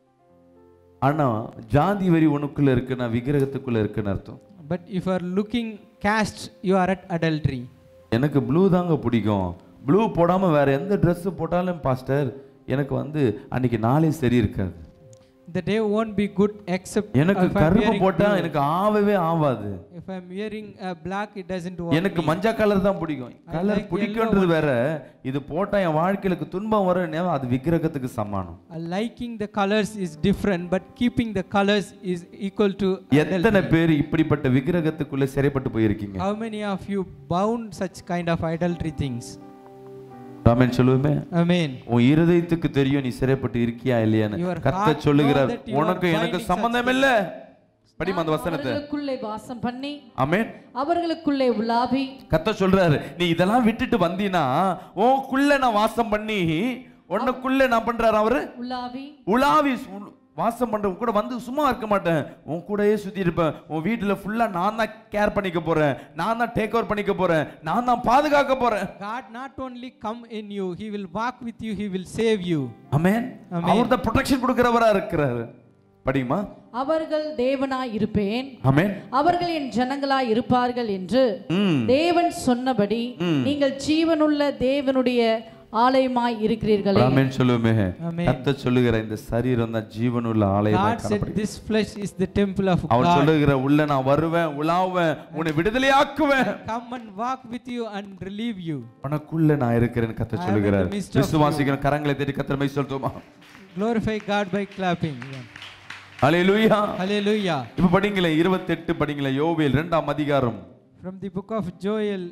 ஆனா ஜாதி வரி உனக்குள்ள இருக்குன்னா விக்கிரகத்துக்குள்ள இருக்குன்னு அர்த்தம் But if you are looking caste, you are at adultery. எனக்கு ப்ளூ தாங்க பிடிக்கும் ப்ளூ போடாம வேற எந்த Dress போட்டாலும் பாஸ்டர் எனக்கு வந்து அன்னைக்கு நாளே சரி இருக்காது The day won't be good except எனக்கு if I'm கருப்பு wearing போட்டா blue. எனக்கு ஆவவே ஆவாது If I'm wearing uh, black, it doesn't work. எனக்கு மஞ்சள் கலர் தான் பிடிக்கும் I கலர் like பிடிக்கும்ன்றது வேற இது போட்டா என் வாழ்க்கையிலுக்கு துன்பம் வரும் அது விக்கிரகத்துக்கு சமானம் Uh, liking the colors is different, but keeping the colors is equal to எத்தனை adultery. பேர் இப்படிப்பட்ட விக்கிரகத்துக்குள்ள சிறைப்பட்டு போயிருக்கீங்க How many of you bound such kind of idolatry things? Raman சொல்லுவேமே Amen. உன் இருதயத்துக்கு தெரியும் நீ சிறைப்பட்டு இருக்கியா இல்லையான்னு Your கத்த heart சொல்லுகிறார் know that you are உனக்கு எனக்கு binding சம்பந்தம் இல்ல படிமா அந்த வசனத்தை அவர்களுக்குள்ளே வாசம் பண்ணி ஆமென் அவர்களுக்குள்ளே உலாவி கத்த சொல்றாரு நீ இதெல்லாம் விட்டுட்டு வந்தீனா உனக்குள்ள நான் வாசம் பண்ணி உனக்குள்ள நான் பண்றாரு அவரு உலாவி உலாவி சு- வாசம் பண்ற உன் கூட வந்து சும்மா இருக்க மாட்டேன் உன் கூடயே சுத்தி இருப்பேன் உன் வீட்டுல ஃபுல்லா நான் தான் கேர் பண்ணிக்க போறேன் நான் தான் டேக் ஓவர் பண்ணிக்க போறேன் நான் தான் பாதுகாக்க போறேன் God not only come in you, He will walk with you, He will save you. Amen Amen. அவர் தான் ப்ரொடெக்ஷன் கொடுக்கிறவரா இருக்கிறாரு படியுமா அவர்கள் தேவனாய் இருப்பேன் அமேன் அவர்கள் என் ஜனங்களாய் இருப்பார்கள் என்று ம் தேவன் சொன்னபடி நீங்கள் ஜீவனுள்ள தேவனுடைய ஆலயமாய் இருக்கிறீர்களே ஆமென் சொல்லுமே Amen. கத்த சொல்லுகிற இந்த சரீரம் தான் ஜீவனுள்ள ஆலயமா God said, This flesh is the temple of our God. சொல்லுகிற உள்ள நான் வருவேன் உலாவுவேன் உன்னை விடுதலையாக்குவேன் Come and walk with you and relieve you. உனக்குள்ள நான் இருக்கிறேன்னு கத்த I am in சொல்லுகிறார் the midst of விசுவாசிக்கிற கரங்களை தேடி கத்தர் மை சொல்லுமா Glorify God by clapping. Yeah. Hallelujah Hallelujah. இப்ப படிங்களேன் இருபத்தெட்டு படிங்களேன் யோவேல் இரண்டாம் அதிகாரம் From the book of Joel,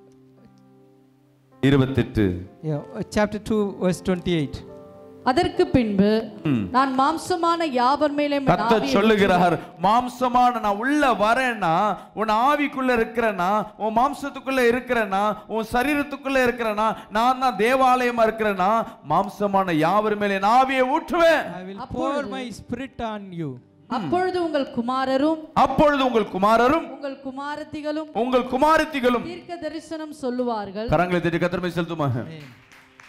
இருபத்தெட்டு yeah, uh, chapter 2, verse 28. அதற்கு பின்பு ம். நான் மாம்சமான யாவர் மேலே என் கத்த ஆவியை சொல்லுகிறார் மாம்சமான நான் உள்ள வரேன்னா உன் ஆவிக்குள்ள இருக்கிறேன்னா உன் மாம்சத்துக்குள்ள இருக்கிறேன்னா உன் சரீரத்துக்குள்ள இருக்கிறேன்னா நான் தான் தேவாலயமா இருக்கிறேன்னா மாம்சமான யாவர் மேலே என் ஆவியை ஊற்றுவேன் I will pour my spirit on you. அப்பொழுது உங்கள் குமாரரும் அப்பொழுது உங்கள் குமாரரும் உங்கள் குமாரத்திகளும் உங்கள் குமாரத்திகளும் தீர்க்க தரிசனம் சொல்லுவார்கள் கரங்களை தேடி கத்திரமை செலுத்துமா Amen.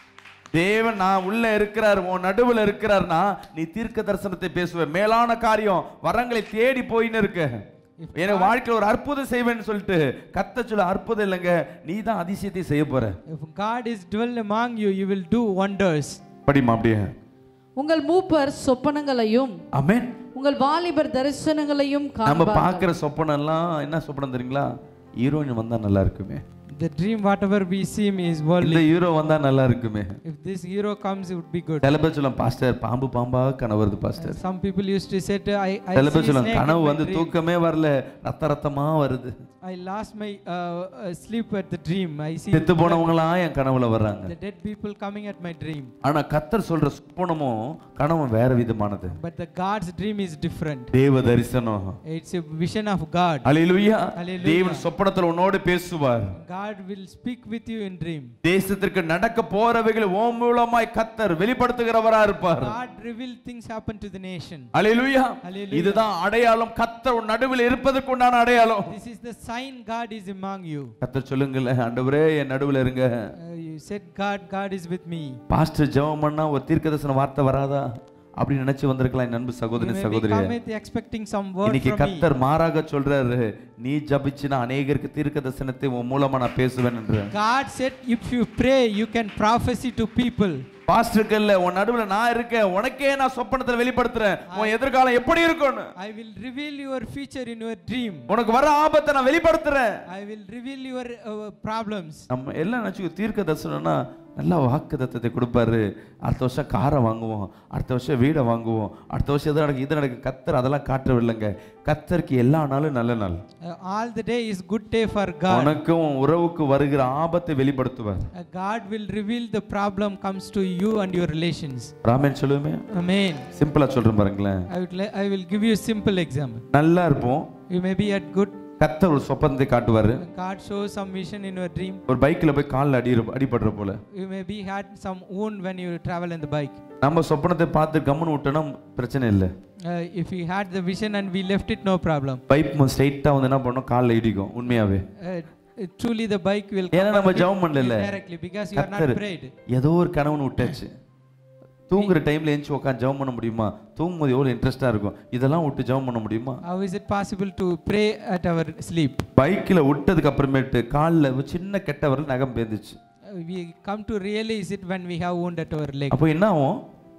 தேவன் நான் உள்ள இருக்கிறார் உன் நடுவுல இருக்கிறார்னா நீ தீர்க்க தரிசனத்தை பேசுவ மேலான காரியம் வரங்களை தேடி போயின்னு இருக்க எனக்கு வாழ்க்கையில் ஒரு அற்புதம் செய்வேன்னு சொல்லிட்டு கத்த சொல்ல அற்புதம் இல்லைங்க நீ தான் அதிசயத்தை செய்ய போற If God is dwell among you, you will do wonders. படிமா அப்படியே உங்கள் மூப்பர் சொப்பனங்களையும் ஆமென் உங்கள் வாலிபர் தரிசனங்களையும் நம்ம காண்பார்கள் பார்க்குற சொப்பனம் எல்லாம் என்ன சொப்பனம் தெரியுங்களா ஹீரோயின் வந்தா நல்லா இருக்குமே The dream, whatever we see, is worldly. இந்த ஹீரோ வந்தா நல்லா இருக்குமே If this hero comes, it would be good. சில பேர் சொல்லும் பாஸ்டர் பாம்பு பாம்பா கனவு வருது pastor Some people used to say, to, I, I சில see பேர் சொல்லும் snake in கனவு my வந்து dream. தூக்கமே வரல ரத்த ரத்தமா வருது I lost my uh, uh, sleep at the dream. I see செத்து போனவங்களாம் என் கனவுல வர்றாங்க the dead people coming at my dream. ஆனா கத்தர் சொல்ற சொப்பனமும் கனவும் வேற விதமானது But the God's dream is different. தேவ தரிசனம் It's a vision of God. Hallelujah Hallelujah. தேவன் சொப்பனத்துல உன்னோடு பேசுவார் God will speak with you in dream. தேசத்திற்கு நடக்க போறவைகளை ஓ மூலமாய் கத்தர் வெளிப்படுத்துகிறவரா இருப்பார் God reveal things happen to the nation. Hallelujah Hallelujah. இதுதான் அடையாளம் கத்தர் உன் நடுவில் இருப்பதற்கு உண்டான அடையாளம் This is the sign God is among you. கத்தர் சொல்லுங்களேன் ஆண்டவரே என் நடுவில் இருங்க Uh, you said, God, God is with me. Pastor ஜெபம் பண்ணா ஒரு தீர்க்கதரிசன வார்த்தை வராதா அப்படின்னு நினைச்சு வந்திருக்கலாம் என் அன்பு You சகோதரி may be சகோதரி coming expecting some word இன்னைக்கு from me. கத்தர் மாறாக சொல்றாரு நீ ஜபிச்சுனா அநேகருக்கு தீர்க்க தரிசனத்தை உன் மூலமா நான் பேசுவேன் என்று God said, if you pray, you can prophesy to people. பாஸ்டருக்கு இல்ல உன் நடுவுல நான் இருக்கேன் உனக்கே நான் சொப்பனத்துல வெளிப்படுத்துறேன் உன் எதிர்காலம் எப்படி இருக்கும்னு I will reveal your future in your dream. உனக்கு வர ஆபத்தை நான் வெளிப்படுத்துறேன் I will reveal your uh, problems. நம்ம எல்லாம் நினைச்சு தீர்க்க தரிசனம்னா நல்லா வாக்கு தத்தத்தை கொடுப்பாரு அடுத்த வருஷம் காரை வாங்குவோம் அடுத்த வருஷம் வீடை வாங்குவோம் அடுத்த வருஷம் எது நடக்கு இது நடக்கு கத்தர் அதெல்லாம் காட்டவில்லைங்க கத்தருக்கு எல்லா நாளும் நல்ல நாள் Uh, all the day is good day for God. உனக்கும் உன் உறவுக்கு வருகிற ஆபத்தை வெளிப்படுத்துவார் Uh, God will reveal the problem comes to you and your relations. Raman சொல்லுவேன் Amen. சிம்பிளா சொல்றேன் பாருங்களேன் I would li- I will give you a simple example. நல்லா இருப்போம் You may be at good. கத்தர் ஒரு சொப்பனத்தை காட்டுவாரு God shows some vision in your dream. ஒரு பைக்ல போய் காலில் அடி அடிபடுற போல You may be had some wound when you travel in the bike. நம்ம சொப்பனத்தை பார்த்து கம்முன்னு விட்டோம்னா பிரச்சனை இல்லை Uh, if we had the vision and we left it, no problem. Pipe ஸ்ட்ரைட்டா வந்து என்ன பண்ணோம் காலில் இடிக்கும் உண்மையாவே Uh, truly, the bike will ஏன்னா come நம்ம and hit ஜெபம் பண்ணல you directly because you are கத்தர் not prayed. ஏதோ ஒரு கனவுன்னு விட்டாச்சு தூங்குற டைம்ல எந்திச்சு உட்காந்து ஜெபம் பண்ண முடியுமா தூங்கும்போது எவ்வளவு இன்ட்ரெஸ்டா இருக்கும் இதெல்லாம் விட்டு ஜெபம் பண்ண முடியுமா How is it possible to pray at our sleep? பைக்கில் விட்டதுக்கு அப்புறமேட்டு காலில் ஒரு சின்ன கெட்ட வரல் நகம் பேந்துச்சு Uh, we come to realize it when we have wound at our leg. அப்போ என்ன ஆகும்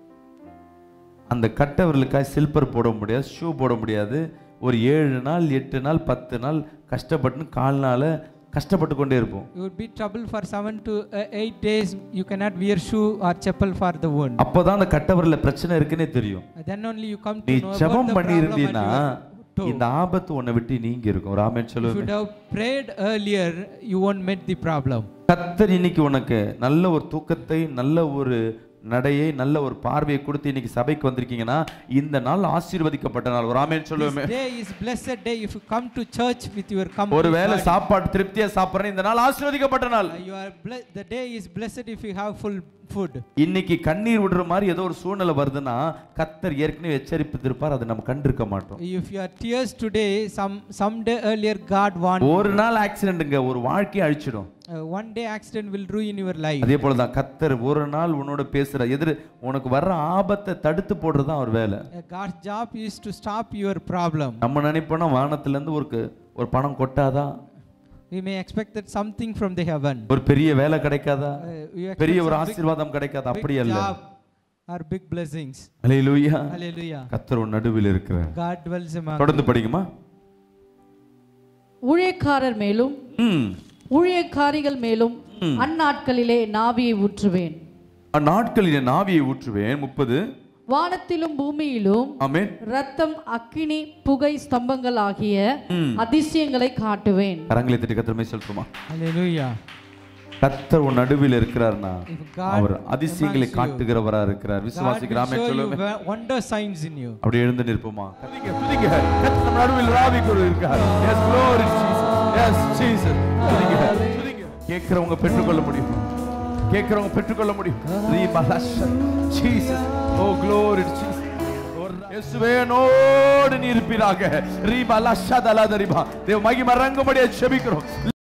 அந்த கட்ட விரலுக்காய் சில்பர் போட முடியாது ஷூ போட முடியாது ஒரு ஏழு நாள் எட்டு நாள் பத்து நாள் கஷ்டப்பட்டு கால்னால கஷ்டப்பட்டு கொண்டே இருப்போம் You would be trouble for seven to uh, eight days. You cannot wear shoe or chappal for the wound. அப்போதான் அந்த கட்ட விரல்ல பிரச்சனை இருக்குன்னே தெரியும் Uh, Then only you come நீ to know about ஜெபம் the பண்ணி problem and இருந்தீன்னா you toe. இந்த ஆபத்து உன்னை விட்டு நீங்கி இருக்கும் ராமன் If you சொல்லுவேன் would have prayed earlier, you won't meet the problem. கத்தர் இன்னைக்கு உனக்கு நல்ல ஒரு தூக்கத்தை நல்ல ஒரு நடையை நல்ல ஒரு பார்வையை கொடுத்து இன்னைக்கு சபைக்கு வந்திருக்கீங்கன்னா இந்த நாள் ஆசீர்வதிக்கப்பட்ட நாள் ஒரு ஆமென் சொல்லுவேன் This day is blessed day if you come to church with your complete ஒருவேளை body. சாப்பாடு திருப்தியா சாப்பிடுறேன் இந்த நாள் ஆசீர்வதிக்கப்பட்ட நாள் Uh, You are ble- the day is blessed if you have full food. இன்னைக்கு கண்ணீர் விடுற மாதிரி ஏதோ ஒரு சூழ்நிலை வருதுன்னா கத்தர் ஏற்கனவே எச்சரிப்பித்திருப்பார் அதை நம்ம கண்டிருக்க மாட்டோம் If you are tears today, some someday earlier God warned. ஒரு நாள் ஆக்சிடென்ட்டுங்க ஒரு வாழ்க்கையை அழிச்சிடும் Uh, one day accident will ruin your life. அதே போலதான் கத்தர் ஒரு நாள் உன்னோட பேசுற எதிர் உனக்கு வர்ற ஆபத்தை தடுத்து போடுறதுதான் அவர் வேலை Uh, God's job is to stop your problem. நம்ம நினைப்போம்னா வானத்துல இருந்து ஒரு க- ஒரு பணம் கொட்டாதான் We may expect that something from the heaven. ஒரு பெரிய வேலை கிடைக்காதா Uh, you expect பெரிய ஒரு some big, ஆசீர்வாதம் கிடைக்காது அப்படி big அல்ல job or big blessings. Hallelujah Hallelujah. கத்தர் உன் நடுவில் இருக்கிறார் God dwells among. தொடர்ந்து படிக்குமா ஊழியக்காரர் மேலும் ம் ஊழியக்காரிகள் மேலும் அந்நாட்களிலே நாவியை ஊற்றுவேன் அந்நாட்களில் நாவியை ஊற்றுவேன் முப்பது வானத்திலும் பூமியிலும் ஆமென் ரத்தம் அக்கினி புகை ஸ்தம்பங்கள் ஆகிய அதிசயங்களை காட்டுவேன் கரங்களை தட்டி கத்திரமே சொல்லுமா Hallelujah. கத்தர் உன் நடுவில் இருக்கிறார்னா If God அவர் அதிசயங்களை amongst you, காட்டுகிறவரா இருக்கிறார் God விசுவாசிக்கு will ராமே show you சொல்லுவேன் wo- wonder signs in you. அப்படி எழுந்து நிற்போமா துதிங்க துதிங்க கர்த்தர் நம்ம நடுவில் ராவி கொண்டு இருக்கார் yes glory Jesus yes Jesus துதிங்க துதிங்க கேக்குறவங்க பெற்றுக்கொள்ள முடியும் கேக்குறவங்க பெற்றுக்கொள்ள முடியும் ரீ மலஷ ஜீசஸ் ஓ glory Jesus இயேசுவே நோடு நீ இருப்பீராக ரீ மலஷ தலதரிபா தேவ மகிமை இறங்கும்படியா ஜெபிக்கிறோம்